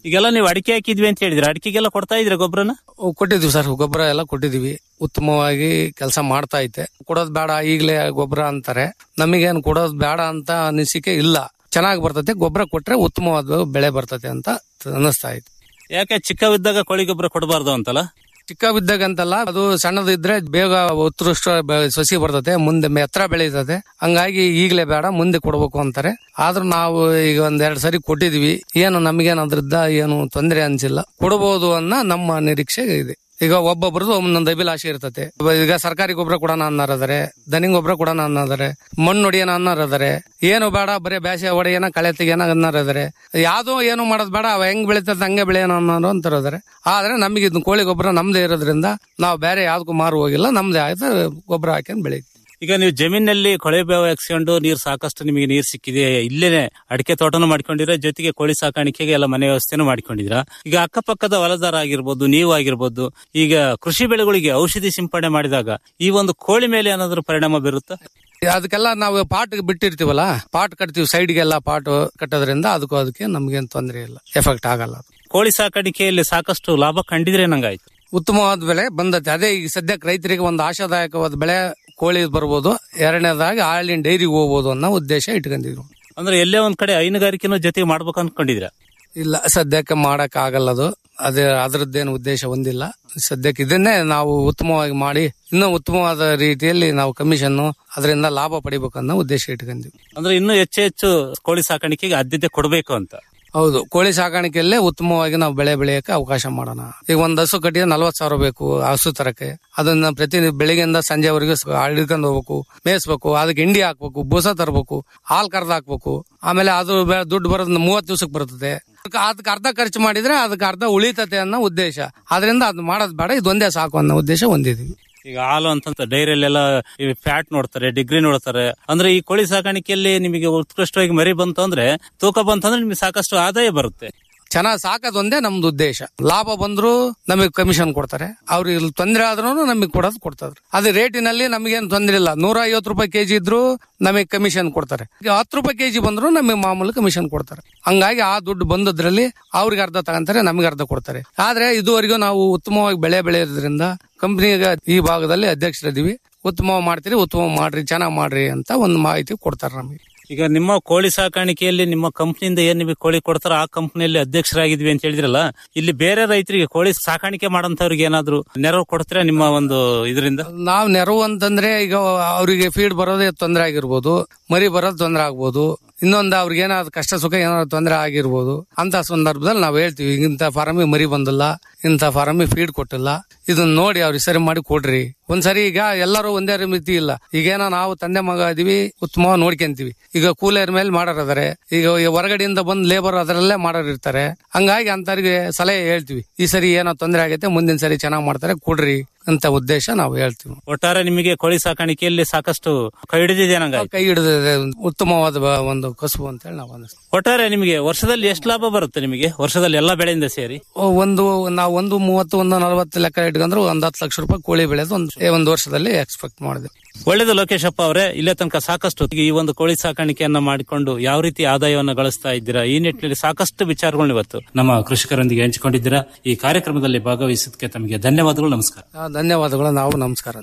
ಈಗೆಲ್ಲ ನೀವು ಅಡಿಕೆ ಹಾಕಿದ್ವಿ ಅಂತ ಹೇಳಿದ್ರೆ ಅಡಿಕೆಗೆಲ್ಲ ಕೊಡ್ತಾ ಇದ್ರೆ ಗೊಬ್ಬರನ ಕೊಟ್ಟಿದ್ವಿ ಸರ್ ಗೊಬ್ಬರ ಎಲ್ಲ ಕೊಟ್ಟಿದೀವಿ ಉತ್ತಮವಾಗಿ ಕೆಲಸ ಮಾಡ್ತಾ ಐತೆ ಕೊಡೋದ್ ಬೇಡ ಈಗಲೇ ಗೊಬ್ಬರ ಅಂತಾರೆ ನಮಗೇನು ಕೊಡೋದ್ ಬೇಡ ಅಂತ ಅನಿಸಿಕೆ ಇಲ್ಲ ಚೆನ್ನಾಗಿ ಬರ್ತತೆ ಗೊಬ್ಬರ ಕೊಟ್ರೆ ಉತ್ತಮವಾದ ಬೆಳೆ ಬರ್ತತೆ ಅಂತ ಅನಿಸ್ತಾ ಐತೆ ಯಾಕೆ ಚಿಕ್ಕವಿದ್ದಾಗ ಕೋಳಿ ಗೊಬ್ಬರ ಕೊಡಬಾರ್ದು ಅಂತಲ್ಲ ಚಿಕ್ಕ ಬಿದ್ದಾಗಂತಲ್ಲ ಅದು ಸಣ್ಣದಿದ್ರೆ ಬೇಗ ಉತ್ಕೃಷ್ಟ ಬೆ- ಸಸಿ ಬರ್ತತೆ ಮುಂದೆ ಮೆ- ಎತ್ತರ ಬೆಳೀತದೆ ಹಂಗಾಗಿ ಈಗಲೇ ಬೇಡ ಮುಂದೆ ಕೊಡ್ಬೇಕು ಅಂತಾರೆ ಆದ್ರೂ ನಾವು ಈಗ ಒಂದ್ ಎರಡ್ ಸರಿ ಕೊಟ್ಟಿದ್ವಿ ಏನು ನಮಗೇನು ಅದ್ರದ್ದ ಏನು ತೊಂದರೆ ಅನ್ಸಿಲ್ಲ ಕೊಡಬಹುದು ಅನ್ನೋ ನಮ್ಮ ನಿರೀಕ್ಷೆ ಇದೆ ಈಗ ಒಬ್ಬೊಬ್ರದ್ದು ಒಂದೊಂದು ಅಭಿಲಾಷೆ ಇರ್ತತೆ ಈಗ ಸರ್ಕಾರಿ ಗೊಬ್ಬರ ಕೊಡೋಣ ಅನ್ನೋರದಾರೆ ದನಿ ಗೊಬ್ಬರ ಕೊಡೋಣ ಅನ್ನೋದಾರೆ ಮಣ್ಣು ಹೊಡಿಯೋಣ ಅನ್ನೋರದಾರೆ ಏನು ಬೇಡ ಬರೀ ಬ್ಯಾಸೆ ಹೊಡೆಯೋಣ ಕಳೆ ತೆಗಿಯೋಣ ಅನ್ನೋರದಾರೆ ಯಾವ್ದೋ ಏನು ಮಾಡೋದ್ ಬೇಡ ಅವ ಹೆಂಗ್ ಬೆಳೀತದೆ ಹಂಗೆ ಬೆಳೆಯೋಣ ಅನ್ನೋರು ಅಂತಾರದಾರೆ ಆದ್ರೆ ನಮಗೆ ಇದು ಕೋಳಿ ಗೊಬ್ಬರ ನಮ್ದೇ ಇರೋದ್ರಿಂದ ನಾವು ಬೇರೆ ಯಾವ್ದಕ್ಕೂ ಮಾರು ಹೋಗಿಲ್ಲ ನಮ್ದೇ ಆಯ್ತು ಗೊಬ್ಬರ ಹಾಕ್ಯಂಡ್ ಬೆಳೀತೀವಿ ಈಗ ನೀವು ಜಮೀನಲ್ಲಿ ಕೊಳೆ ಬೇವು ಹಾಕ್ಸ್ಕೊಂಡು ನೀರ್ ಸಾಕಷ್ಟು ನಿಮಗೆ ನೀರ್ ಸಿಕ್ಕಿದೆ ಇಲ್ಲೇನೆ ಅಡಿಕೆ ತೋಟನೂ ಮಾಡ್ಕೊಂಡಿರ ಜೊತೆಗೆ ಕೋಳಿ ಸಾಕಾಣಿಕೆಗೆ ಎಲ್ಲ ಮನೆ ವ್ಯವಸ್ಥೆನೂ ಮಾಡ್ಕೊಂಡಿದ್ರ ಈಗ ಅಕ್ಕಪಕ್ಕದ ಹೊಲದಾರ ಆಗಿರ್ಬೋದು ನೀವು ಆಗಿರ್ಬೋದು ಈಗ ಕೃಷಿ ಬೆಳೆಗಳಿಗೆ ಔಷಧಿ ಸಿಂಪಡಣೆ ಮಾಡಿದಾಗ ಈ ಒಂದು ಕೋಳಿ ಮೇಲೆ ಏನಾದ್ರೂ ಪರಿಣಾಮ ಬೀರುತ್ತಾ ಅದಕ್ಕೆಲ್ಲ ನಾವು ಪಾಟ್ ಬಿಟ್ಟಿರ್ತೀವಲ್ಲ ಪಾಟ್ ಕಟ್ತೀವಿ ಸೈಡ್ಗೆಲ್ಲ ಪಾಟ್ ಕಟ್ಟೋದ್ರಿಂದ ಅದಕ್ಕೂ ಅದಕ್ಕೆ ನಮ್ಗೇನು ತೊಂದರೆ ಇಲ್ಲ ಎಫೆಕ್ಟ್ ಆಗಲ್ಲ ಅದು. ಕೋಳಿ ಸಾಕಾಣಿಕೆಯಲ್ಲಿ ಸಾಕಷ್ಟು ಲಾಭ ಕಂಡಿದ್ರೆ ನಂಗಾಯ್ತು ಉತ್ತಮವಾದ ಬೆಳೆ ಬಂದತೆ ಅದೇ ಈಗ ಸದ್ಯಕ್ಕೆ ರೈತರಿಗೆ ಒಂದು ಆಶಾದಾಯಕವಾದ ಬೆಳೆ ಕೋಳಿ ಬರ್ಬೋದು ಎರಡನೇದಾಗಿ ಹಾಲಿನ ಡೈರಿಗೆ ಹೋಗ್ಬೋದು ಅನ್ನೋ ಉದ್ದೇಶ ಇಟ್ಕೊಂಡಿದ್ರು ಅಂದ್ರೆ ಎಲ್ಲೇ ಒಂದ್ ಕಡೆ ಹೈನುಗಾರಿಕೆನೂ ಜೊತೆಗೆ ಮಾಡ್ಬೇಕು ಅನ್ಕೊಂಡಿದ್ರ ಇಲ್ಲ ಸದ್ಯಕ್ಕೆ ಮಾಡಕ್ ಆಗಲ್ಲ ಅದು ಅದೇ ಅದರದ್ದೇನು ಉದ್ದೇಶ ಹೊಂದಿಲ್ಲ ಸದ್ಯಕ್ಕೆ ಇದನ್ನೇ ನಾವು ಉತ್ತಮವಾಗಿ ಮಾಡಿ ಇನ್ನೂ ಉತ್ತಮವಾದ ರೀತಿಯಲ್ಲಿ ನಾವು ಕಮಿಷನ್ ಅದರಿಂದ ಲಾಭ ಪಡಿಬೇಕು ಅನ್ನೋ ಉದ್ದೇಶ ಇಟ್ಕೊಂಡಿವಿ ಅಂದ್ರೆ ಇನ್ನೂ ಹೆಚ್ಚು ಹೆಚ್ಚು ಕೋಳಿ ಸಾಕಾಣಿಕೆಗೆ ಆದ್ಯತೆ ಕೊಡಬೇಕು ಅಂತ ಹೌದು ಕೋಳಿ ಸಾಕಾಣಿಕೆಯಲ್ಲೇ ಉತ್ತಮವಾಗಿ ನಾವು ಬೆಳೆ ಬೆಳೆಯಕ್ಕೆ ಅವಕಾಶ ಮಾಡೋಣ ಈಗ ಒಂದ್ ಹಸು ಕಟ್ಟಿಗೆ ನಲ್ವತ್ ಸಾವಿರ ಬೇಕು ಹಸು ತರಕ್ಕೆ ಅದನ್ನ ಪ್ರತಿ ಬೆಳಿಗ್ಗೆಯಿಂದ ಸಂಜೆವರೆಗೂ ಹಿಡ್ಕೊಂಡು ಹೋಗ್ಬೇಕು ಮೇಯಿಸ್ಬೇಕು ಅದಕ್ಕೆ ಹಿಂಡಿ ಹಾಕ್ಬೇಕು ಬೂಸ ತರಬೇಕು ಹಾಲ್ ಕರ್ದ ಹಾಕ್ಬೇಕು ಆಮೇಲೆ ಅದು ಬೆ- ದುಡ್ಡು ಬರೋದ್ ಮೂವತ್ ದಿವಸಕ್ಕೆ ಬರ್ತದೆ ಅದಕ್ಕೆ ಅದಕ್ಕೆ ಅರ್ಧ ಖರ್ಚು ಮಾಡಿದ್ರೆ ಅದಕ್ಕೆ ಅರ್ಧ ಉಳಿತತೆ ಅನ್ನೋ ಉದ್ದೇಶ ಅದರಿಂದ ಅದು ಮಾಡೋದ್ ಬೇಡ ಇದೊಂದೇ ಸಾಕು ಅನ್ನೋ ಉದ್ದೇಶ ಹೊಂದಿದ್ವಿ ಈಗ ಹಾಲು ಅಂತ ಡೈರಿಯಲ್ಲೆಲ್ಲ ಫ್ಯಾಟ್ ನೋಡ್ತಾರೆ ಡಿಗ್ರಿ ನೋಡ್ತಾರೆ ಅಂದ್ರೆ ಈ ಕೋಳಿ ಸಾಕಾಣಿಕೆಯಲ್ಲಿ ನಿಮಗೆ ಉತ್ಕೃಷ್ಟವಾಗಿ ಮರಿ ಬಂತು ಅಂದ್ರೆ ತೂಕ ಬಂತಂದ್ರೆ ನಿಮಗೆ ಸಾಕಷ್ಟು ಆದಾಯ ಬರುತ್ತೆ ಚೆನ್ನಾಗಿ ಸಾಕೋದೊಂದೇ ನಮ್ದು ಉದ್ದೇಶ ಲಾಭ ಬಂದ್ರು ನಮಗೆ ಕಮಿಷನ್ ಕೊಡ್ತಾರೆ ಅವ್ರಿಗೆ ಇಲ್ಲಿ ತೊಂದರೆ ಆದ್ರೂ ನಮಗೆ ಕೊಡೋದು ಕೊಡ್ತಾರೆ ಅದೇ ರೇಟಿನಲ್ಲಿ ನಮಗೇನು ತೊಂದರೆ ಇಲ್ಲ ನೂರ ಐವತ್ತು ರೂಪಾಯಿ ಕೆಜಿ ಇದ್ರು ನಮಗೆ ಕಮಿಷನ್ ಕೊಡ್ತಾರೆ ಈಗ ಹತ್ತು ರೂಪಾಯಿ ಕೆಜಿ ಬಂದ್ರು ನಮಗೆ ಮಾಮೂಲಿ ಕಮಿಷನ್ ಕೊಡ್ತಾರೆ ಹಂಗಾಗಿ ಆ ದುಡ್ಡು ಬಂದದ್ರಲ್ಲಿ ಅವ್ರಿಗೆ ಅರ್ಧ ತಗೊಂತಾರೆ ನಮಗೆ ಅರ್ಧ ಕೊಡ್ತಾರೆ ಆದ್ರೆ ಇದುವರೆಗೂ ನಾವು ಉತ್ತಮವಾಗಿ ಬೆಳೆ ಬೆಳೆಯೋದ್ರಿಂದ ಕಂಪ್ನಿಗೆ ಈ ಭಾಗದಲ್ಲಿ ಅಧ್ಯಕ್ಷರಿದ್ದೀವಿ ಉತ್ತಮವಾಗಿ ಮಾಡ್ತೀರಿ ಉತ್ತಮ ಮಾಡ್ರಿ ಚೆನ್ನಾಗಿ ಮಾಡ್ರಿ ಅಂತ ಒಂದು ಮಾಹಿತಿ ಕೊಡ್ತಾರೆ ನಮಗೆ ಈಗ ನಿಮ್ಮ ಕೋಳಿ ಸಾಕಾಣಿಕೆಯಲ್ಲಿ ನಿಮ್ಮ ಕಂಪ್ನಿಯಿಂದ ಏನ್ ನಿಮಗೆ ಕೋಳಿ ಕೊಡ್ತಾರೋ ಆ ಕಂಪ್ನಿಯಲ್ಲಿ ಅಧ್ಯಕ್ಷರಾಗಿದ್ವಿ ಅಂತ ಹೇಳಿದ್ರಲ್ಲ ಇಲ್ಲಿ ಬೇರೆ ರೈತರಿಗೆ ಕೋಳಿ ಸಾಕಾಣಿಕೆ ಮಾಡೋಂಥವ್ರಿಗೆ ಏನಾದ್ರು ನೆರವು ಕೊಡ್ತೀರಾ ನಿಮ್ಮ ಒಂದು ಇದರಿಂದ ನಾವ್ ನೆರವು ಅಂತಂದ್ರೆ ಈಗ ಅವರಿಗೆ ಫೀಡ್ ಬರೋದೇ ತೊಂದರೆ ಆಗಿರ್ಬೋದು ಮರಿ ಬರೋದು ತೊಂದರೆ ಆಗ್ಬೋದು ಇನ್ನೊಂದು ಅವ್ರಿಗೆ ಏನಾದ್ರು ಕಷ್ಟ ಸುಖ ಏನಾದ್ರು ತೊಂದರೆ ಆಗಿರ್ಬೋದು ಅಂತ ಸಂದರ್ಭದಲ್ಲಿ ನಾವ್ ಹೇಳ್ತೀವಿ ಇಂಥ ಫಾರಮಿಗೆ ಮರಿ ಬಂದಿಲ್ಲ ಇಂಥ ಫಾರಮಿಗೆ ಫೀಡ್ ಕೊಟ್ಟಿಲ್ಲ ಇದನ್ನ ನೋಡಿ ಅವ್ರಿಗೆ ಸರಿ ಮಾಡಿ ಕೊಡ್ರಿ ಒಂದ್ಸರಿ ಈಗ ಎಲ್ಲರೂ ಒಂದೇ ರೀತಿ ಇಲ್ಲ ಈಗೇನೋ ನಾವು ತಂದೆ ಮಗ ಇದೀವಿ ಉತ್ತಮವಾಗಿ ನೋಡ್ಕೊಂತೀವಿ ಈಗ ಕೂಲರ್ ಮೇಲೆ ಮಾಡೋರದಾರೆ ಈಗ ಈ ಹೊರಗಡೆಯಿಂದ ಬಂದ್ ಲೇಬರ್ ಅದರಲ್ಲೇ ಮಾಡೋರು ಇರ್ತಾರೆ ಹಂಗಾಗಿ ಅಂತವ್ರಿಗೆ ಸಲಹೆ ಹೇಳ್ತೀವಿ ಈ ಸರಿ ಏನೋ ತೊಂದರೆ ಆಗೈತೆ ಮುಂದಿನ ಸರಿ ಚೆನ್ನಾಗಿ ಮಾಡ್ತಾರೆ ಕೊಡ್ರಿ ಅಂತ ಉದ್ದೇಶ ನಾವು ಹೇಳ್ತೀವಿ ಒಟ್ಟಾರೆ ನಿಮಗೆ ಕೋಳಿ ಸಾಕಾಣಿಕೆಯಲ್ಲಿ ಸಾಕಷ್ಟು ಕೈ ಹಿಡಿದಿದೆ ನಂಗಾಯ್ತು ಕೈ ಹಿಡಿದಿದೆ ಉತ್ತಮವಾದ ಬ- ಒಂದು ಕಸುಬು ಅಂತ ಹೇಳಿ ನಾವು ಅನ್ನಿಸ್ತೀವಿ ಒಟ್ಟಾರೆ ನಿಮಗೆ ವರ್ಷದಲ್ಲಿ ಎಷ್ಟು ಲಾಭ ಬರುತ್ತೆ ನಿಮಗೆ ವರ್ಷದಲ್ಲಿ ಎಲ್ಲ ಬೆಳೆಯಿಂದ ಸೇರಿ ಒಂದು ನಾವು ಒಂದು ಮೂವತ್ತು ಒಂದು ನಲವತ್ತು ಲೆಕ್ಕ ಇಟ್ಕೊಂಡ್ರೆ ಒಂದ್ ಹತ್ತು ಲಕ್ಷ ರೂಪಾಯಿ ಕೋಳಿ ಬೆಳೆದು ಒಂದು ಒಂದು ವರ್ಷದಲ್ಲಿ ಎಕ್ಸ್ಪೆಕ್ಟ್ ಮಾಡಿದೆ ಒಳ್ಳೇದು ಲೋಕೇಶಪ್ಪ ಅವರೇ ಇಲ್ಲೇ ತನಕ ಸಾಕಷ್ಟು ಈ ಒಂದು ಕೋಳಿ ಸಾಕಾಣಿಕೆಯನ್ನ ಮಾಡಿಕೊಂಡು ಯಾವ ರೀತಿ ಆದಾಯವನ್ನು ಗಳಿಸ್ತಾ ಇದ್ದೀರಾ ಈ ನಿಟ್ಟಿನಲ್ಲಿ ಸಾಕಷ್ಟು ವಿಚಾರಗಳನ್ನ ಇವತ್ತು ನಮ್ಮ ಕೃಷಿಕರೊಂದಿಗೆ ಹಂಚಿಕೊಂಡಿದ್ದೀರಾ ಈ ಕಾರ್ಯಕ್ರಮದಲ್ಲಿ ಭಾಗವಹಿಸಿದ್ದಕ್ಕೆ ತಮಗೆ ಧನ್ಯವಾದಗಳು ನಮಸ್ಕಾರ ಆ, ಧನ್ಯವಾದಗಳು ನಾವು ನಮಸ್ಕಾರ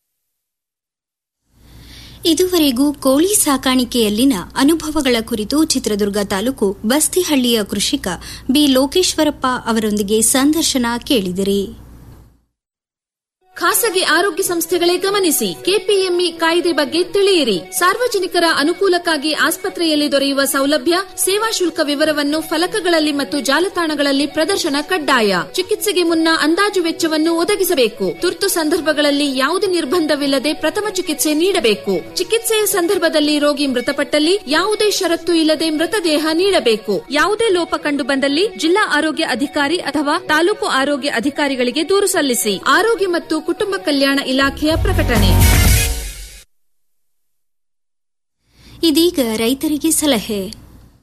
ಇದುವರೆಗೂ ಕೋಳಿ ಸಾಕಾಣಿಕೆಯಲ್ಲಿನ ಅನುಭವಗಳ ಕುರಿತು ಚಿತ್ರದುರ್ಗ ತಾಲೂಕು ಬಸ್ತಿಹಳ್ಳಿಯ ಕೃಷಿಕ ಬಿ ಲೋಕೇಶ್ವರಪ್ಪ ಅವರೊಂದಿಗೆ ಸಂದರ್ಶನ ಕೇಳಿದಿರಿ ಖಾಸಗಿ ಆರೋಗ್ಯ ಸಂಸ್ಥೆಗಳೇ ಗಮನಿಸಿ ಕೆಪಿಎಂಇ ಕಾಯ್ದೆ ಬಗ್ಗೆ ತಿಳಿಯಿರಿ ಸಾರ್ವಜನಿಕರ ಅನುಕೂಲಕ್ಕಾಗಿ ಆಸ್ಪತ್ರೆಯಲ್ಲಿ ದೊರೆಯುವ ಸೌಲಭ್ಯ ಸೇವಾ ಶುಲ್ಕ ವಿವರವನ್ನು ಫಲಕಗಳಲ್ಲಿ ಮತ್ತು ಜಾಲತಾಣಗಳಲ್ಲಿ ಪ್ರದರ್ಶನ ಕಡ್ಡಾಯ ಚಿಕಿತ್ಸೆಗೆ ಮುನ್ನ ಅಂದಾಜು ವೆಚ್ಚವನ್ನು ಒದಗಿಸಬೇಕು ತುರ್ತು ಸಂದರ್ಭಗಳಲ್ಲಿ ಯಾವುದೇ ನಿರ್ಬಂಧವಿಲ್ಲದೆ ಪ್ರಥಮ ಚಿಕಿತ್ಸೆ ನೀಡಬೇಕು ಚಿಕಿತ್ಸೆಯ ಸಂದರ್ಭದಲ್ಲಿ ರೋಗಿ ಮೃತಪಟ್ಟಲ್ಲಿ ಯಾವುದೇ ಷರತ್ತು ಇಲ್ಲದೆ ಮೃತದೇಹ ನೀಡಬೇಕು ಯಾವುದೇ ಲೋಪ ಕಂಡು ಬಂದಲ್ಲಿ ಜಿಲ್ಲಾ ಆರೋಗ್ಯ ಅಧಿಕಾರಿ ಅಥವಾ ತಾಲೂಕು ಆರೋಗ್ಯ ಅಧಿಕಾರಿಗಳಿಗೆ ದೂರು ಸಲ್ಲಿಸಿ ಆರೋಗ್ಯ ಮತ್ತು ಕುಟುಂಬ ಕಲ್ಯಾಣ ಇಲಾಖೆಯ ಪ್ರಕಟಣೆ ಇದೀಗ ರೈತರಿಗೆ ಸಲಹೆ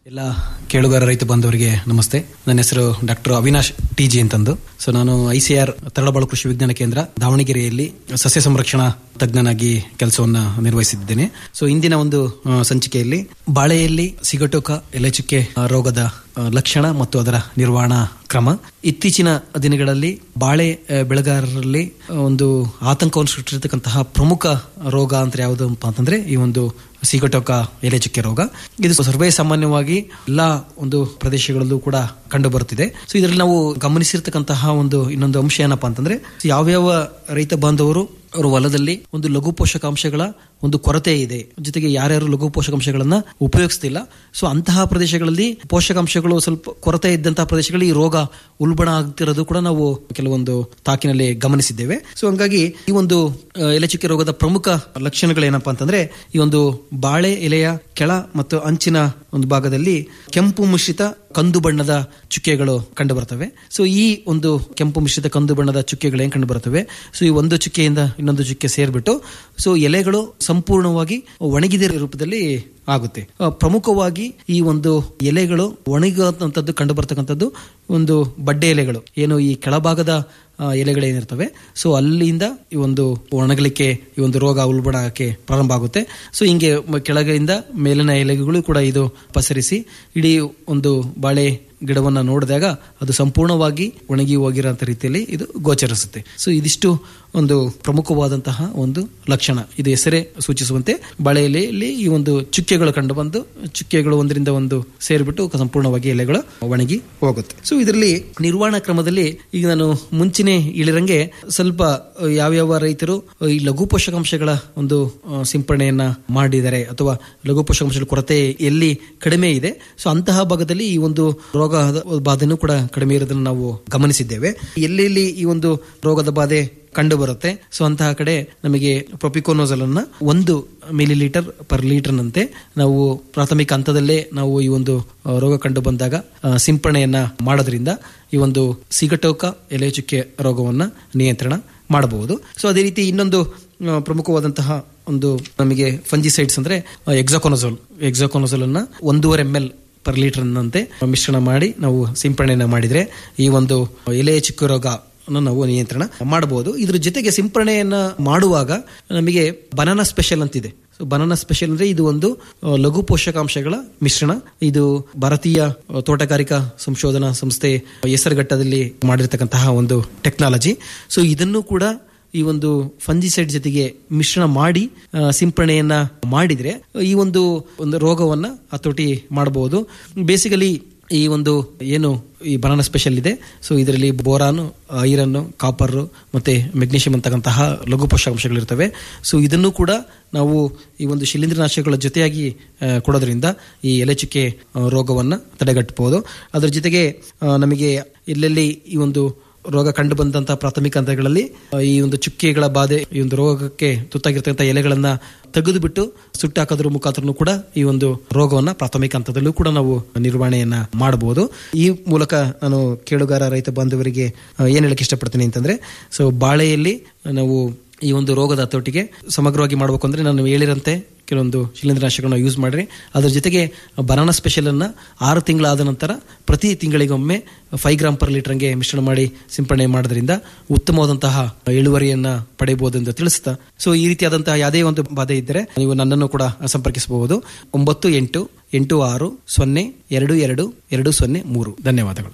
ಎಲ್ಲ ಕೇಳುಗರ ರೈತ ಬಂಧುವರಿಗೆ ನಮಸ್ತೆ ನನ್ನ ಹೆಸರು ಡಾಕ್ಟರ್ ಅವಿನಾಶ್ ಟಿ ಜಿ ಅಂತಂದು ಸೊ ನಾನು ಐಸಿಆರ್ ತರಳಬಾಳು ಕೃಷಿ ವಿಜ್ಞಾನ ಕೇಂದ್ರ ದಾವಣಗೆರೆಯಲ್ಲಿ ಸಸ್ಯ ಸಂರಕ್ಷಣಾ ತಜ್ಞನಾಗಿ ಕೆಲಸವನ್ನ ನಿರ್ವಹಿಸಿದ್ದೇನೆ ಸೊ ಇಂದಿನ ಒಂದು ಆ, ಸಂಚಿಕೆಯಲ್ಲಿ ಬಾಳೆಯಲ್ಲಿ ಸಿಗಟೋಕ ಎಲೆಚುಕ್ಕೆ ಆ, ರೋಗದ ಆ, ಲಕ್ಷಣ ಮತ್ತು ಅದರ ನಿರ್ವಹಣಾ ಕ್ರಮ ಇತ್ತೀಚಿನ ದಿನಗಳಲ್ಲಿ ಬಾಳೆ ಆ, ಬೆಳೆಗಾರರಲ್ಲಿ ಆ, ಒಂದು ಆತಂಕವನ್ನು ಸೃಷ್ಟಿಸಿರ್ತಕ್ಕಂತಹ ಪ್ರಮುಖ ರೋಗ ಅಂತ ಯಾವುದು ಅಂತಂದ್ರೆ ಈ ಒಂದು ಸಿಗಟೋಕ ಎಲೆ ಚುಕ್ಕೆ ರೋಗ ಇದು ಸರ್ವೇ ಸಾಮಾನ್ಯವಾಗಿ ಎಲ್ಲಾ ಒಂದು ಪ್ರದೇಶಗಳಲ್ಲೂ ಕೂಡ ಕಂಡು ಬರುತ್ತಿದೆ ಸೊ ಇದರಲ್ಲಿ ನಾವು ಗಮನಿಸಿರ್ತಕ್ಕಂತಹ ಒಂದು ಇನ್ನೊಂದು ಅಂಶ ಏನಪ್ಪಾ ಅಂತಂದ್ರೆ ಯಾವ್ಯಾವ ರೈತ ಬಾಂಧವರು ಅವರ ಹೊಲದಲ್ಲಿ ಒಂದು ಲಘು ಪೋಷಕಾಂಶಗಳ ಒಂದು ಕೊರತೆ ಇದೆ ಜೊತೆಗೆ ಯಾರ್ಯಾರು ಲಘು ಪೋಷಕಾಂಶಗಳನ್ನ ಉಪಯೋಗಿಸ್ತಿಲ್ಲ ಸೊ ಅಂತಹ ಪ್ರದೇಶಗಳಲ್ಲಿ ಪೋಷಕಾಂಶಗಳು ಸ್ವಲ್ಪ ಕೊರತೆ ಇದ್ದಂತಹ ಪ್ರದೇಶಗಳಲ್ಲಿ ಈ ರೋಗ ಉಲ್ಬಣ ಆಗ್ತಿರೋದು ಕೂಡ ನಾವು ಕೆಲವೊಂದು ತಾಕಿನಲ್ಲಿ ಗಮನಿಸಿದ್ದೇವೆ ಸೊ ಹಂಗಾಗಿ ಈ ಒಂದು ಆ, ಎಲೆಚುಕ್ಕೆ ರೋಗದ ಪ್ರಮುಖ ಲಕ್ಷಣಗಳೇನಪ್ಪಾ ಅಂತಂದ್ರೆ ಈ ಒಂದು ಬಾಳೆ ಎಲೆಯ ಕೆಳ ಮತ್ತು ಅಂಚಿನ ಒಂದು ಭಾಗದಲ್ಲಿ ಕೆಂಪು ಮಿಶ್ರಿತ ಕಂದು ಬಣ್ಣದ ಚುಕ್ಕೆಗಳು ಕಂಡು ಬರ್ತವೆ ಸೊ ಈ ಒಂದು ಕೆಂಪು ಮಿಶ್ರಿತ ಕಂದು ಬಣ್ಣದ ಚುಕ್ಕೆಗಳು ಏನ್ ಕಂಡು ಬರ್ತವೆ ಸೊ ಈ ಒಂದು ಚುಕ್ಕೆಯಿಂದ ಇನ್ನೊಂದು ಚುಕ್ಕೆ ಸೇರ್ಬಿಟ್ಟು ಸೊ ಎಲೆಗಳು ಸಂಪೂರ್ಣವಾಗಿ ಒಣಗಿದ ರೂಪದಲ್ಲಿ ಆಗುತ್ತೆ ಆ, ಪ್ರಮುಖವಾಗಿ ಈ ಒಂದು ಎಲೆಗಳು ಒಣಗುವಂತದ್ದು ಕಂಡು ಬರ್ತಕ್ಕಂಥದ್ದು ಒಂದು ಬಡ್ಡೆ ಎಲೆಗಳು ಏನು ಈ ಕೆಳಭಾಗದ ಆ, ಎಲೆಗಳೇನಿರ್ತವೆ ಸೊ ಅಲ್ಲಿಂದ ಈ ಒಂದು ಒಣಗಲಿಕ್ಕೆ ಈ ಒಂದು ರೋಗ ಉಲ್ಬಣ ಆಗಕ್ಕೆ ಪ್ರಾರಂಭ ಆಗುತ್ತೆ ಸೊ ಹಿಂಗೆ ಮ- ಕೆಳಗಿಂದ ಮೇಲಿನ ಎಲೆಗಳು ಕೂಡ ಇದು ಪಸರಿಸಿ ಇಡೀ ಒಂದು ಬಾಳೆ ಗಿಡವನ್ನ ನೋಡಿದಾಗ ಅದು ಸಂಪೂರ್ಣವಾಗಿ ಒಣಗಿ ಹೋಗಿರೋಂಥ ರೀತಿಯಲ್ಲಿ ಇದು ಗೋಚರಿಸುತ್ತೆ ಸೊ ಇದಿಷ್ಟು ಒಂದು ಪ್ರಮುಖವಾದಂತಹ ಒಂದು ಲಕ್ಷಣ ಇದು ಹೆಸರೇ ಸೂಚಿಸುವಂತೆ ಬಾಳೆಯಲ್ಲಿ ಈ ಒಂದು ಚುಕ್ಕೆಗಳು ಕಂಡು ಬಂದು ಚುಕ್ಕೆಗಳು ಒಂದರಿಂದ ಒಂದು ಸೇರಿಬಿಟ್ಟು ಸಂಪೂರ್ಣವಾಗಿ ಎಲೆಗಳು ಒಣಗಿ ಹೋಗುತ್ತೆ ಸೊ ಇದರಲ್ಲಿ ನಿರ್ವಹಣಾ ಕ್ರಮದಲ್ಲಿ ಈಗ ನಾನು ಮುಂಚಿನ ಇಳಿರಂಗೆ ಸ್ವಲ್ಪ ಅಹ್, ಯಾವ್ಯಾವ ರೈತರು ಅಹ್, ಈ ಲಘು ಪೋಷಕಾಂಶಗಳ ಒಂದು ಅಹ್, ಸಿಂಪರಣೆಯನ್ನ ಮಾಡಿದ್ದಾರೆ ಅಥವಾ ಲಘು ಪೋಷಕಾಂಶಗಳ ಕೊರತೆ ಎಲ್ಲಿ ಕಡಿಮೆ ಇದೆ ಸೊ ಅಂತಹ ಭಾಗದಲ್ಲಿ ಈ ಒಂದು ರೋಗದ ಬಾಧೆನೂ ಕೂಡ ಕಡಿಮೆ ಇರೋದನ್ನು ನಾವು ಗಮನಿಸಿದ್ದೇವೆ ಎಲ್ಲೆಲ್ಲಿ ಈ ಒಂದು ರೋಗದ ಬಾಧೆ ಕಂಡು ಬರುತ್ತೆ ಸೊ ಅಂತಹ ಕಡೆ ನಮಗೆ ಪ್ರೊಪಿಕೋನೋಸಲ್ ಅನ್ನ ಒಂದು ಮಿಲಿ ಲೀಟರ್ ಪರ್ ಲೀಟರ್ನಂತೆ ನಾವು ಪ್ರಾಥಮಿಕ ಹಂತದಲ್ಲೇ ನಾವು ಈ ಒಂದು ಆ, ರೋಗ ಕಂಡು ಬಂದಾಗ ಆ, ಸಿಂಪರಣೆಯನ್ನ ಮಾಡೋದ್ರಿಂದ ಈ ಒಂದು ಸಿಗಟೋಕ ಎಲೆ ಚುಕ್ಕೆ ರೋಗವನ್ನ ನಿಯಂತ್ರಣ ಮಾಡಬಹುದು ಸೊ ಅದೇ ರೀತಿ ಇನ್ನೊಂದು ಆ, ಪ್ರಮುಖವಾದಂತಹ ಒಂದು ನಮಗೆ ಫಂಜಿಸೈಡ್ಸ್ ಅಂದ್ರೆ ಎಕ್ಸಾಕೋನೋಸೋಲ್ ಎಕ್ಸಾಕೋನೋಸೋಲ್ ಅನ್ನ ಒಂದೂವರೆ ಎಂ ಎಲ್ ಪರ್ ಲೀಟರ್ನಂತೆ ಮಿಶ್ರಣ ಮಾಡಿ ನಾವು ಸಿಂಪರಣೆಯನ್ನ ಮಾಡಿದ್ರೆ ಈ ಒಂದು ಎಲೆ ಚಿಕ್ಕ ರೋಗ ನಾವು ನಿಯಂತ್ರಣ ಮಾಡಬಹುದು ಇದ್ರ ಜೊತೆಗೆ ಸಿಂಪರಣೆಯನ್ನ ಮಾಡುವಾಗ ನಮಗೆ ಬನಾನಾ ಸ್ಪೆಷಲ್ ಅಂತಿದೆ ಸೊ ಬನಾನಾ ಸ್ಪೆಷಲ್ ಅಂದ್ರೆ ಇದು ಒಂದು ಆ, ಲಘು ಪೋಷಕಾಂಶಗಳ ಮಿಶ್ರಣ ಇದು ಭಾರತೀಯ ಆ, ತೋಟಗಾರಿಕಾ ಸಂಶೋಧನಾ ಸಂಸ್ಥೆ ಹೆಸರುಘಟ್ಟದಲ್ಲಿ ಮಾಡಿರ್ತಕ್ಕಂತಹ ಒಂದು ಟೆಕ್ನಾಲಜಿ ಸೊ ಇದನ್ನು ಕೂಡ ಈ ಒಂದು ಫಂಜಿಸೈಡ್ ಜೊತೆಗೆ ಮಿಶ್ರಣ ಮಾಡಿ ಆ, ಸಿಂಪರಣೆಯನ್ನ ಮಾಡಿದ್ರೆ ಈ ಒಂದು ಒಂದು ರೋಗವನ್ನ ಹತೋಟಿ ಮಾಡಬಹುದು ಬೇಸಿಕಲಿ ಈ ಒಂದು ಏನು ಈ ಬನಾನಾ ಸ್ಪೆಷಲ್ ಇದೆ ಸೊ ಇದರಲ್ಲಿ ಬೋರಾನು ಐರನ್ ಕಾಪರ್ ಮತ್ತೆ ಮೆಗ್ನೀಷಿಯಂ ಅಂತಕ್ಕಂತಹ ಲಘು ಪೋಷಕಾಂಶಗಳಿರ್ತವೆ ಸೊ ಇದನ್ನು ಕೂಡ ನಾವು ಈ ಒಂದು ಶಿಲೀಂಧ್ರನಾಶಕಗಳ ಜೊತೆಯಾಗಿ ಆ, ಕೊಡೋದ್ರಿಂದ ಈ ಎಲೆಚುಕ್ಕೆ ಆ, ರೋಗವನ್ನ ತಡೆಗಟ್ಟಬಹುದು ಅದರ ಜೊತೆಗೆ ಆ, ನಮಗೆ ಎಲ್ಲೆಲ್ಲಿ ಈ ಒಂದು ರೋಗ ಕಂಡು ಬಂದಂತಹ ಪ್ರಾಥಮಿಕ ಹಂತಗಳಲ್ಲಿ ಆ, ಈ ಒಂದು ಚುಕ್ಕೆಗಳ ಬಾಧೆ ಈ ಒಂದು ರೋಗಕ್ಕೆ ತುತ್ತಾಗಿರ್ತಕ್ಕಂಥ ಎಲೆಗಳನ್ನ ತೆಗೆದು ಬಿಟ್ಟು ಸುಟ್ಟಾಕೋದ್ರ ಮುಖಾಂತರನು ಕೂಡ ಈ ಒಂದು ರೋಗವನ್ನ ಪ್ರಾಥಮಿಕ ಹಂತದಲ್ಲೂ ಕೂಡ ನಾವು ನಿರ್ವಹಣೆಯನ್ನ ಮಾಡಬಹುದು ಈ ಮೂಲಕ ನಾನು ಕೇಳುಗಾರ ರೈತ ಬಾಂಧವರಿಗೆ ಆ, ಏನ್ ಹೇಳಕ್ ಇಷ್ಟಪಡ್ತೀನಿ ಅಂತಂದ್ರೆ ಸೊ ಬಾಳೆಯಲ್ಲಿ ನಾವು ಈ ಒಂದು ರೋಗದ ಹತೋಟಿಗೆ ಸಮಗ್ರವಾಗಿ ಮಾಡಬೇಕು ಅಂದ್ರೆ ನಾನು ಹೇಳಿರಂತೆ ಕೆಲವೊಂದು ಶಿಲೀಂಧ್ರನಾಶಕಗಳನ್ನ ಯೂಸ್ ಮಾಡ್ರಿ ಅದ್ರ ಜೊತೆಗೆ ಬನಾನಾ ಸ್ಪೆಷಲ್ ಅನ್ನ ಆರು ತಿಂಗಳಾದ ನಂತರ ಪ್ರತಿ ತಿಂಗಳಿಗೊಮ್ಮೆ ಫೈವ್ ಗ್ರಾಮ್ ಪರ್ ಲೀಟರ್ಗೆ ಮಿಶ್ರಣ ಮಾಡಿ ಸಿಂಪಡಣೆ ಮಾಡೋದ್ರಿಂದ ಉತ್ತಮವಾದಂತಹ ಇಳುವರಿಯನ್ನ ಪಡೆಯಬಹುದು ಎಂದು ತಿಳಿಸ್ತಾ ಸೊ ಈ ರೀತಿಯಾದಂತಹ ಯಾವುದೇ ಒಂದು ಬಾಧೆ ಇದ್ದರೆ ನೀವು ನನ್ನನ್ನು ಕೂಡ ಸಂಪರ್ಕಿಸಬಹುದು ಒಂಬತ್ತು ಎಂಟು ಎಂಟು ಆರು ಸೊನ್ನೆ ಎರಡು ಎರಡು ಎರಡು ಸೊನ್ನೆ ಮೂರು ಧನ್ಯವಾದಗಳು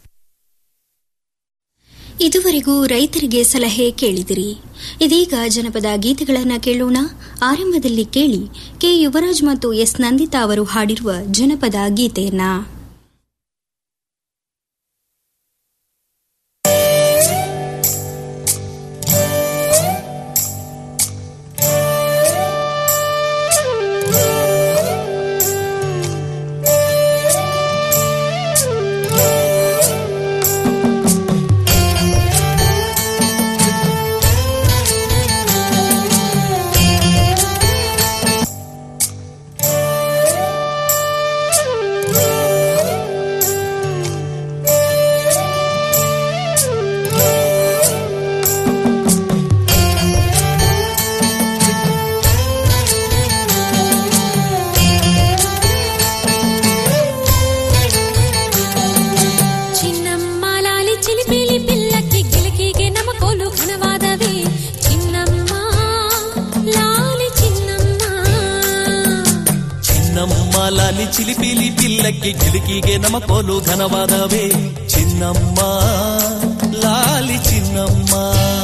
ಇದುವರೆಗೂ ರೈತರಿಗೆ ಸಲಹೆ ಕೇಳಿದಿರಿ ಇದೀಗ ಜನಪದ ಗೀತೆಗಳನ್ನು ಕೇಳೋಣ ಆರಂಭದಲ್ಲಿ ಕೇಳಿ ಕೆ ಯುವರಾಜ್ ಮತ್ತು ಎಸ್ ನಂದಿತಾ ಅವರು ಹಾಡಿರುವ ಜನಪದ ಗೀತೆಯನ್ನ Thank you. ಲಾಲಿ ಚಿಲಿಪಿಲಿ ಪಿಲ್ಲಕ್ಕೆ ಕಿಟಕಿಗೆ ನಮ ಕೋಲು ಘನವಾದವೇ ಚಿನ್ನಮ್ಮ ಲಾಲಿ ಚಿನ್ನಮ್ಮ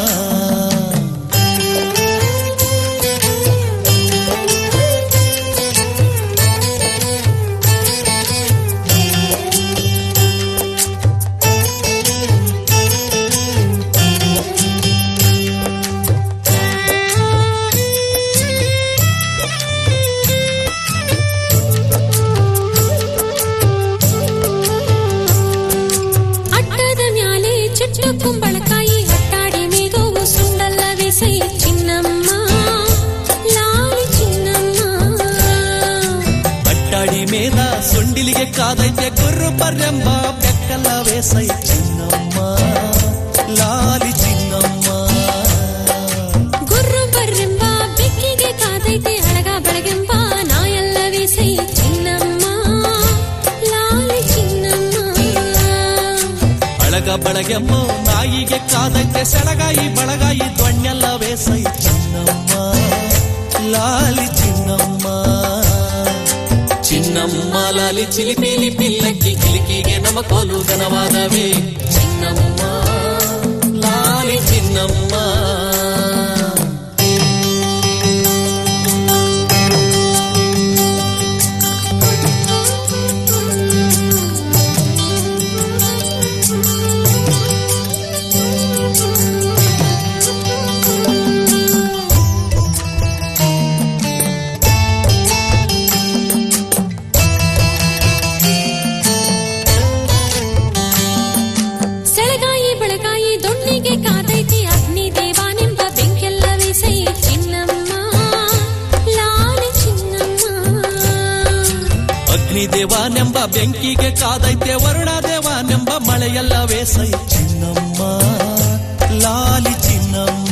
ಅಟ್ಟದ ಮ್ಯಾಲೆ ಚಿಟ್ಟು ಕುಂಬಳಕಾಯಿ ಅಟ್ಟಾಡಿ ಮೇಗೋವು ಸುಂಡಲ್ಲವೇ ಸೈ ಚಿನ್ನಮ್ಮ ಲಾಲಿ ಚಿನ್ನಮ್ಮ ಅಟ್ಟಾಡಿ ಮೇದ ಸೊಂಡಿಲಿಗೆ ಕಾದೈತೆ ಗುರ್ರು ಬರ್ರೆಂಬ ಬೆಕ್ಕಲ್ಲವೇ ಸೈ ಚಿನ್ನಮ್ಮ ಲಾಲಿ ಚಿನ್ನಮ್ಮ ಗುರ್ರು ಬರ್ರೆಂಬ ಬೆಕ್ಕಿಗೆ ಕಾದೈತೆ ಅಳಗ ಬೆಳಗೆಂಬ ನಾಯಲ್ಲವೇ ಸೈ ಚಿನ್ನಮ್ಮ ಲಾಲಿ ಚಿನ್ನಮ್ಮ ಅಳಗ ಬಳಗೆಮ್ಮ ನಾಯಿಗೆ ಕಾದೈತೆ ಸೆಳಗಾಯಿ ಬಳಗಾಯಿ ದೊಣ್ಣೆಲ್ಲವೇ ಸೈ ಚಿನ್ನಮ್ಮ ಲಾಲಿ ಚಿನ್ನಮ್ಮ ಚಿನ್ನಮ್ಮ ಲಾಲಿ ಚಿಲಿಪಿಲಿ ಪಿಲ್ಲಕ್ಕಿ ಕಿಲಿಕಿಗೆ ನಮ ಕೋಲು ಘನವಾದವೇ ಚಿನ್ನಮ್ಮ ಲಾಲಿ ಚಿನ್ನಮ್ಮ ಸೆಳಗಾಯಿ ಬೆಳಗಾಯಿ ದೊಣ್ಣಿಗೆ ಕಾದೈತಿ ಅಗ್ನಿ ದೇವಾನೆಂಬ ಬೆಂಕೆಲ್ಲವೇ ಸೈ ಚಿನ್ನಮ್ಮ ಲಾಲಿ ಚಿನ್ನಮ್ಮ ಅಗ್ನಿದೇವನೆಂಬ ಬೆಂಕಿಗೆ ಕಾದೈತೆ ವರುಣದೇವನೆಂಬ ಮಳೆಯಲ್ಲವೇ ಸೈ ಚಿನ್ನಮ್ಮ ಲಾಲಿ ಚಿನ್ನಮ್ಮ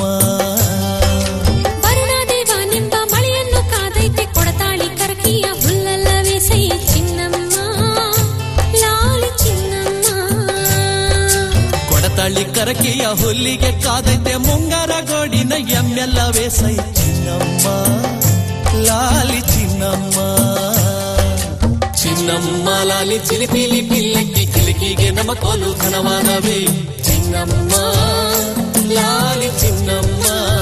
ವರುಣಾದೇವನೆಂಬ ಮಳೆಯನ್ನು ಕಾದೈತೆ ಕೊಡತಾಳಿ ಕರಕಿಯ ಹುಲ್ಲಲ್ಲವೇ ಸೈ ಚಿನ್ನಮ್ಮ ಲಾಲಿ ಚಿನ್ನಮ್ಮ ಕೊಡತಳ್ಳಿ ಕರಕಿಯ ಹುಲ್ಲಿಗೆ ಕಾದೈತೆ ಮುಂಗಾರ ಗೋಡಿನ ಎಮ್ಮೆಲ್ಲವೇ ಸೈ ಚಿನ್ನಮ್ಮ ಲಾಲಿ ಚಿನ್ನಮ್ಮ ಚಿನ್ನಮ್ಮ ಲಾಲಿ ಚಿಲಿಪಿಲಿ ಪಿಲ್ಲಕ್ಕಿ ಕಿಲಿಕಿಗೆ ನಮ ಕೋಲು ಘನವಾದವೇ ಚಿನ್ನಮ್ಮ ಲಾಲಿ ಚಿನ್ನಮ್ಮ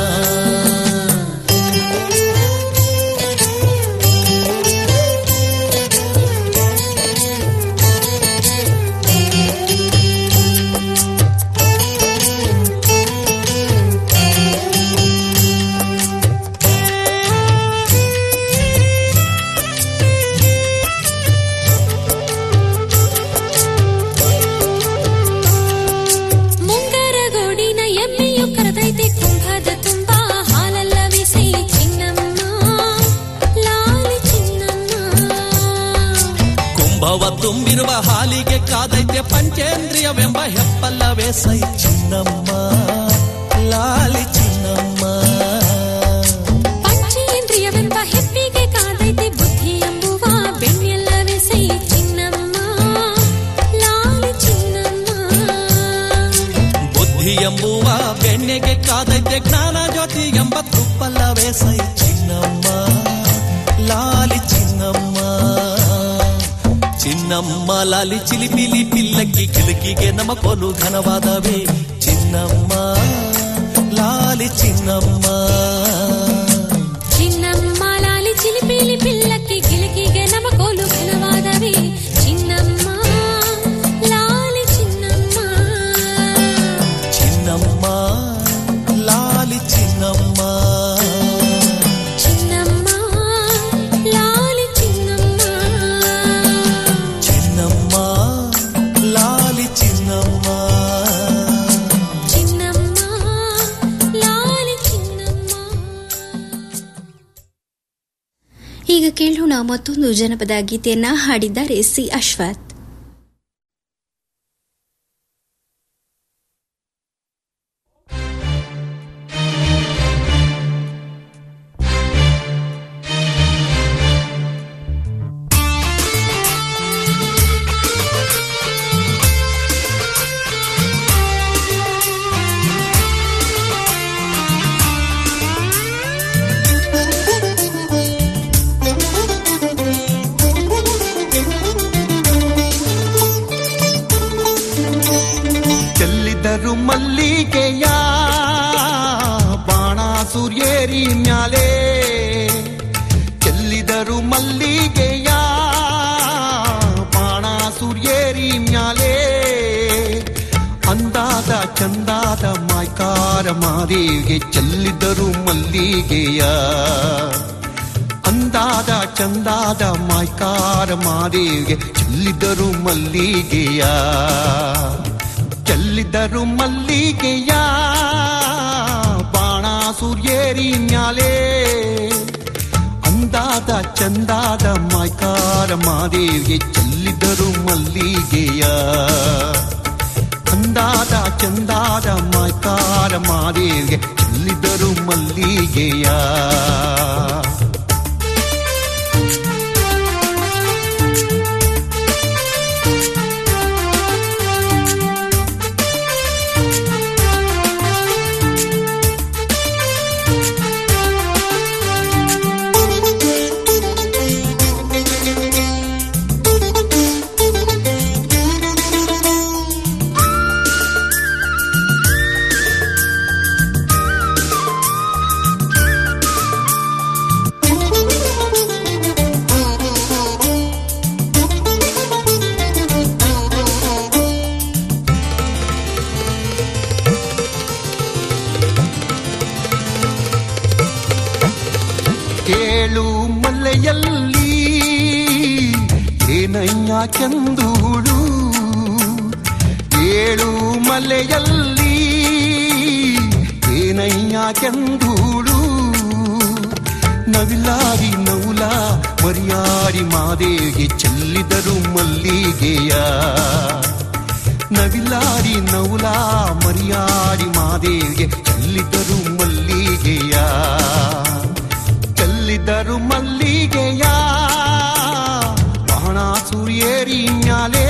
ಮುಂಗಾರ ಗೋಡಿನ ಎಮ್ಮೆಯು ಕರೆದೈತೆ ಕುಂಭದ ತುಂಬಾ ಹಾಲಲ್ಲವೇ ಸೈ ಚಿನ್ನಮ್ಮ ಲಾಲಿ ಚಿನ್ನಮ್ಮ ಕುಂಭವ ತುಂಬಿರುವ ಹಾಲಿಗೆ ಕಾದೈತೆ ಪಂಚೇಂದ್ರಿಯವೆಂಬ ಹೆಪ್ಪಲ್ಲವೇ ಸೈ ಚಿನ್ನಮ್ಮ ಲಾಲಿ ಚಿನ್ನಮ್ಮ ಪಂಚೇಂದ್ರಿಯವೆಂಬ ಹೆಪ್ಪಿಗೆ ಕಾದೈತೆ ಬುದ್ಧಿ ಎಂಬುವ ಬೆಣ್ಣೆಲ್ಲವೇ ಸೈ ಚಿನ್ನಮ್ಮ ಲಾಲಿ ಚಿನ್ನಮ್ಮ ಬುದ್ಧಿ ಎಂಬುವ ಬೆಣ್ಣೆಗೆ ಕಾದೈತೆ ಜ್ಞಾನ ಜ್ಯೋತಿ ಎಂಬ ತುಪ್ಪಲ್ಲವೇ ಸೈ ಚಿನ್ನಮ್ಮ ಲಾಲಿ ಚಿನ್ನಮ್ಮ ಚಿನ್ನಮ್ಮ ಲಾಲಿ ಚಿಲಿಪಿಲಿ ಪಿಲ್ಲಕ್ಕಿ ಕಿಲಕಿಗೆ ನಮ ಕೋಲು ಘನವಾದವೇ ಚಿನ್ನಮ್ಮ ಲಾಲಿ ಚಿನ್ನಮ್ಮ ಚಿನ್ನಮ್ಮ ಲಾಲಿ ಚಿಲಿಪಿಲಿ ಪಿಲ್ಲಕ್ಕಿ ಗಿಲಕಿಗೆ ನಮ ಕೋಲು ಘನವಾದವೇ ಚಿನ್ನಮ್ಮ ಲಾಲಿ ಚಿನ್ನಮ್ಮ ಚಿನ್ನಮ್ಮ ಲಾಲಿ ಚಿನ್ನಮ್ಮ ಚಿನ್ನಮ್ಮ ಲಾಲಿ ಚಿನ್ನಮ್ಮ ಚಿನ್ನಮ್ಮ ಲಾಲಿ ಚಿನ್ನಮ್ಮ ಚಿನ್ನಮ್ಮ ಲಾಲಿ ಚಿನ್ನಮ್ಮ ಈಗ ಕೇಳೋಣ ಮತ್ತೊಂದು ಜನಪದ ಗೀತೆಯನ್ನ ಹಾಡಿದ್ದಾರೆ ಸಿ ಅಶ್ವಥ್ Thank you. ಮೈಕಾರ ಮಾರಿಗೆ ಚೆಲ್ಲಿದರು ಮಲ್ಲಿಗೆಯ ಅಂದಾದ ಚಂದಾದ ಮೈಕಾರ ಮಾರಿಗೆ ಚೆಲ್ಲಿದರು ಮಲ್ಲಿಗೆಯ ಚೆಲ್ಲಿದರು ಮಲ್ಲಿಗೆಯ ಬಾಣ ಸೂರ್ಯೇರಿ ಮ್ಯಾಲೆ ಅಂದಾದ ಚಂದಾದ ಮೈಕಾರ ಮಾದೇವಿಗೆ ಚೆಲ್ಲಿದರು ಮಲ್ಲಿಗೆಯ ಅಂದಾದ ಚಂದಾದ ಮೈಕಾರ ಮಾದೇವಿಗೆ ಚೆಲ್ಲಿದರು ಮಲ್ಲಿಗೆಯ ಕೇಳು ಮಲ್ಲೆಯಲ್ಲಿ ಏನಯ್ಯ ಚಂದೂಳು ಏಳು ಮಲೆಯಲ್ಲಿ ಏನಯ್ಯ ಚಂದೂಳು ನವಿಲಾರಿ ನೌಲ ಮರಿಯಾರಿ ಮಾದೇವಿಗೆ ಚೆಲ್ಲಿದರು ಮಲ್ಲಿಗೆಯ ನವಿಲಾರಿ ನೌಲ ಮರಿಯಾರಿ ಮಾದೇವಿಗೆ ಚೆಲ್ಲಿದರು ಮಲ್ಲಿಗೆಯ ಚೆಲ್ಲಿದರು ಮಲ್ಲಿಗೆಯ ಬಾಣ ಸೂರ್ಯೇರಿ ಮ್ಯಾಲೆ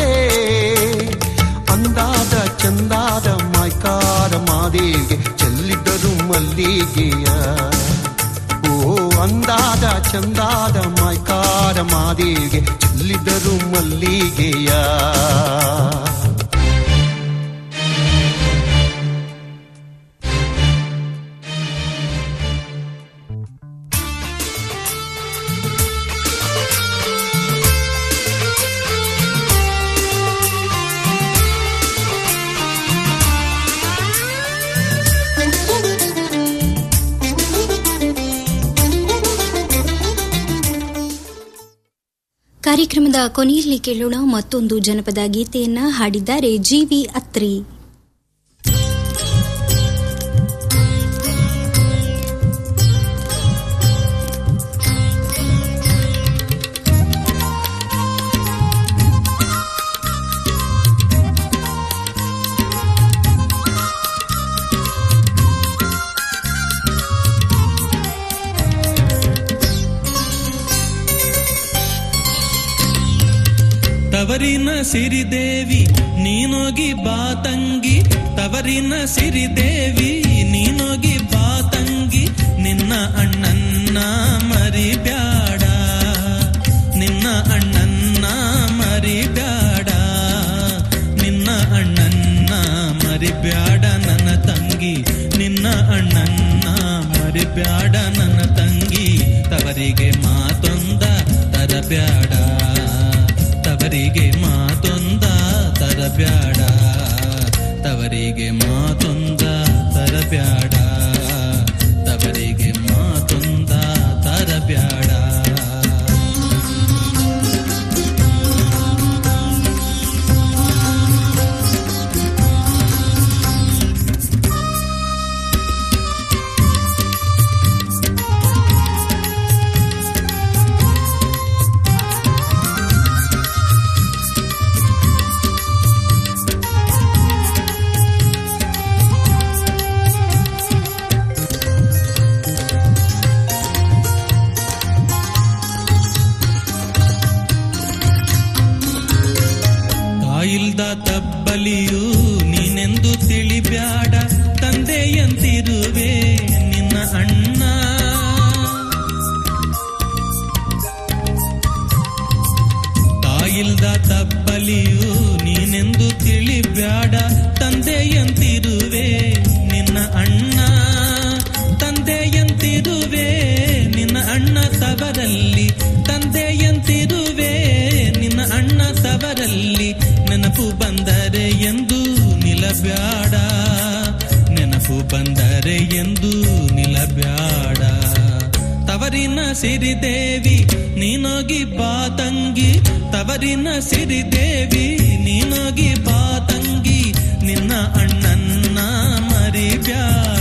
ಅಂದಾದ ಚಂದಾದ ಮೈಕಾರ ಮಾದೇವಿಗೆ ಚೆಲ್ಲಿದರು ಮಲ್ಲಿಗೆಯ ಓ ಅಂದಾದ ಚಂದಾದ ಮೈಕಾರ ಮಾದೇವಿಗೆ ಚೆಲ್ಲಿದರು ಮಲ್ಲಿಗೆಯ ಕಾರ್ಯಕ್ರಮದ ಕೊನೆಯಲ್ಲಿ ಕೇಳೋಣ ಮತ್ತೊಂದು ಜನಪದ ಗೀತೆಯನ್ನ ಹಾಡಿದ್ದಾರೆ ಜಿವಿ ಅತ್ರಿ ತವರಿನ ಸಿರಿದೇವಿ ನೀನೋಗಿ ಬಾ ತಂಗಿ ತವರಿನ ಸಿರಿದೇವಿ ನೀನೋಗಿ ಬಾ ತಂಗಿ ನಿನ್ನ ಅಣ್ಣನ್ನ ಮರಿಬ್ಯಾಡ ನಿನ್ನ ಅಣ್ಣನ್ನ ಮರಿಬ್ಯಾಡ ನಿನ್ನ ಅಣ್ಣನ್ನ ಮರಿಬ್ಯಾಡ ನನ್ನ ತಂಗಿ ನಿನ್ನ ಅಣ್ಣನ್ನ ಮರಿಬ್ಯಾಡ ನನ್ನ ತಂಗಿ ತವರಿಗೆ ಮಾತೊಂದ ತರಬ್ಯಾಡ ತವರಿಗೆ ಮಾತೊಂದ ತರಬ್ಯಾಡ ತವರಿಗೆ ಮಾತೊಂದ ತರಬ್ಯಾಡ ತವರಿಗೆ ಮಾತೊಂದ ತರಬ್ಯಾಡ ತಾಯಿಲ್ದ ತಬ್ಬಲಿಯು ನೀನೆಂದು ತಿಳಿಬ್ಯಾಡ ತಂದೆಯಂತಿರುವೆ ನಿನ್ನ ಅಣ್ಣ ತಾಯಿಲ್ದ ತಬ್ಬಲಿಯು ನೀನೆಂದು ತಿಳಿಬ್ಯಾಡ ತಂದೆಯಂತಿರುವೆ ನಿನ್ನ ಅಣ್ಣ ತಂದೆಯಂತಿರುವೆ ನಿನ್ನ ಅಣ್ಣ ತವರಲ್ಲಿ ತಂದೆಯಂತಿರುವೆ ನಿನ್ನ ಅಣ್ಣ ತವರಲ್ಲಿ ನೆನಪು ಬಂದರೆ ಎಂದು ನಿಲಬ್ಯಾಡ ನೆನಪು ಮರೆ ಎಂದು ನಿಲಬ್ಯಾಡ ತವರಿನ ಸಿರಿದೇವಿ ನೀನೋಗಿ ಬಾ ತಂಗಿ ತವರಿನ ಸಿರಿದೇವಿ ನೀನೋಗಿ ಬಾ ತಂಗಿ ನಿನ್ನ ಅಣ್ಣನ್ನ ಮರಿಬ್ಯಾಡ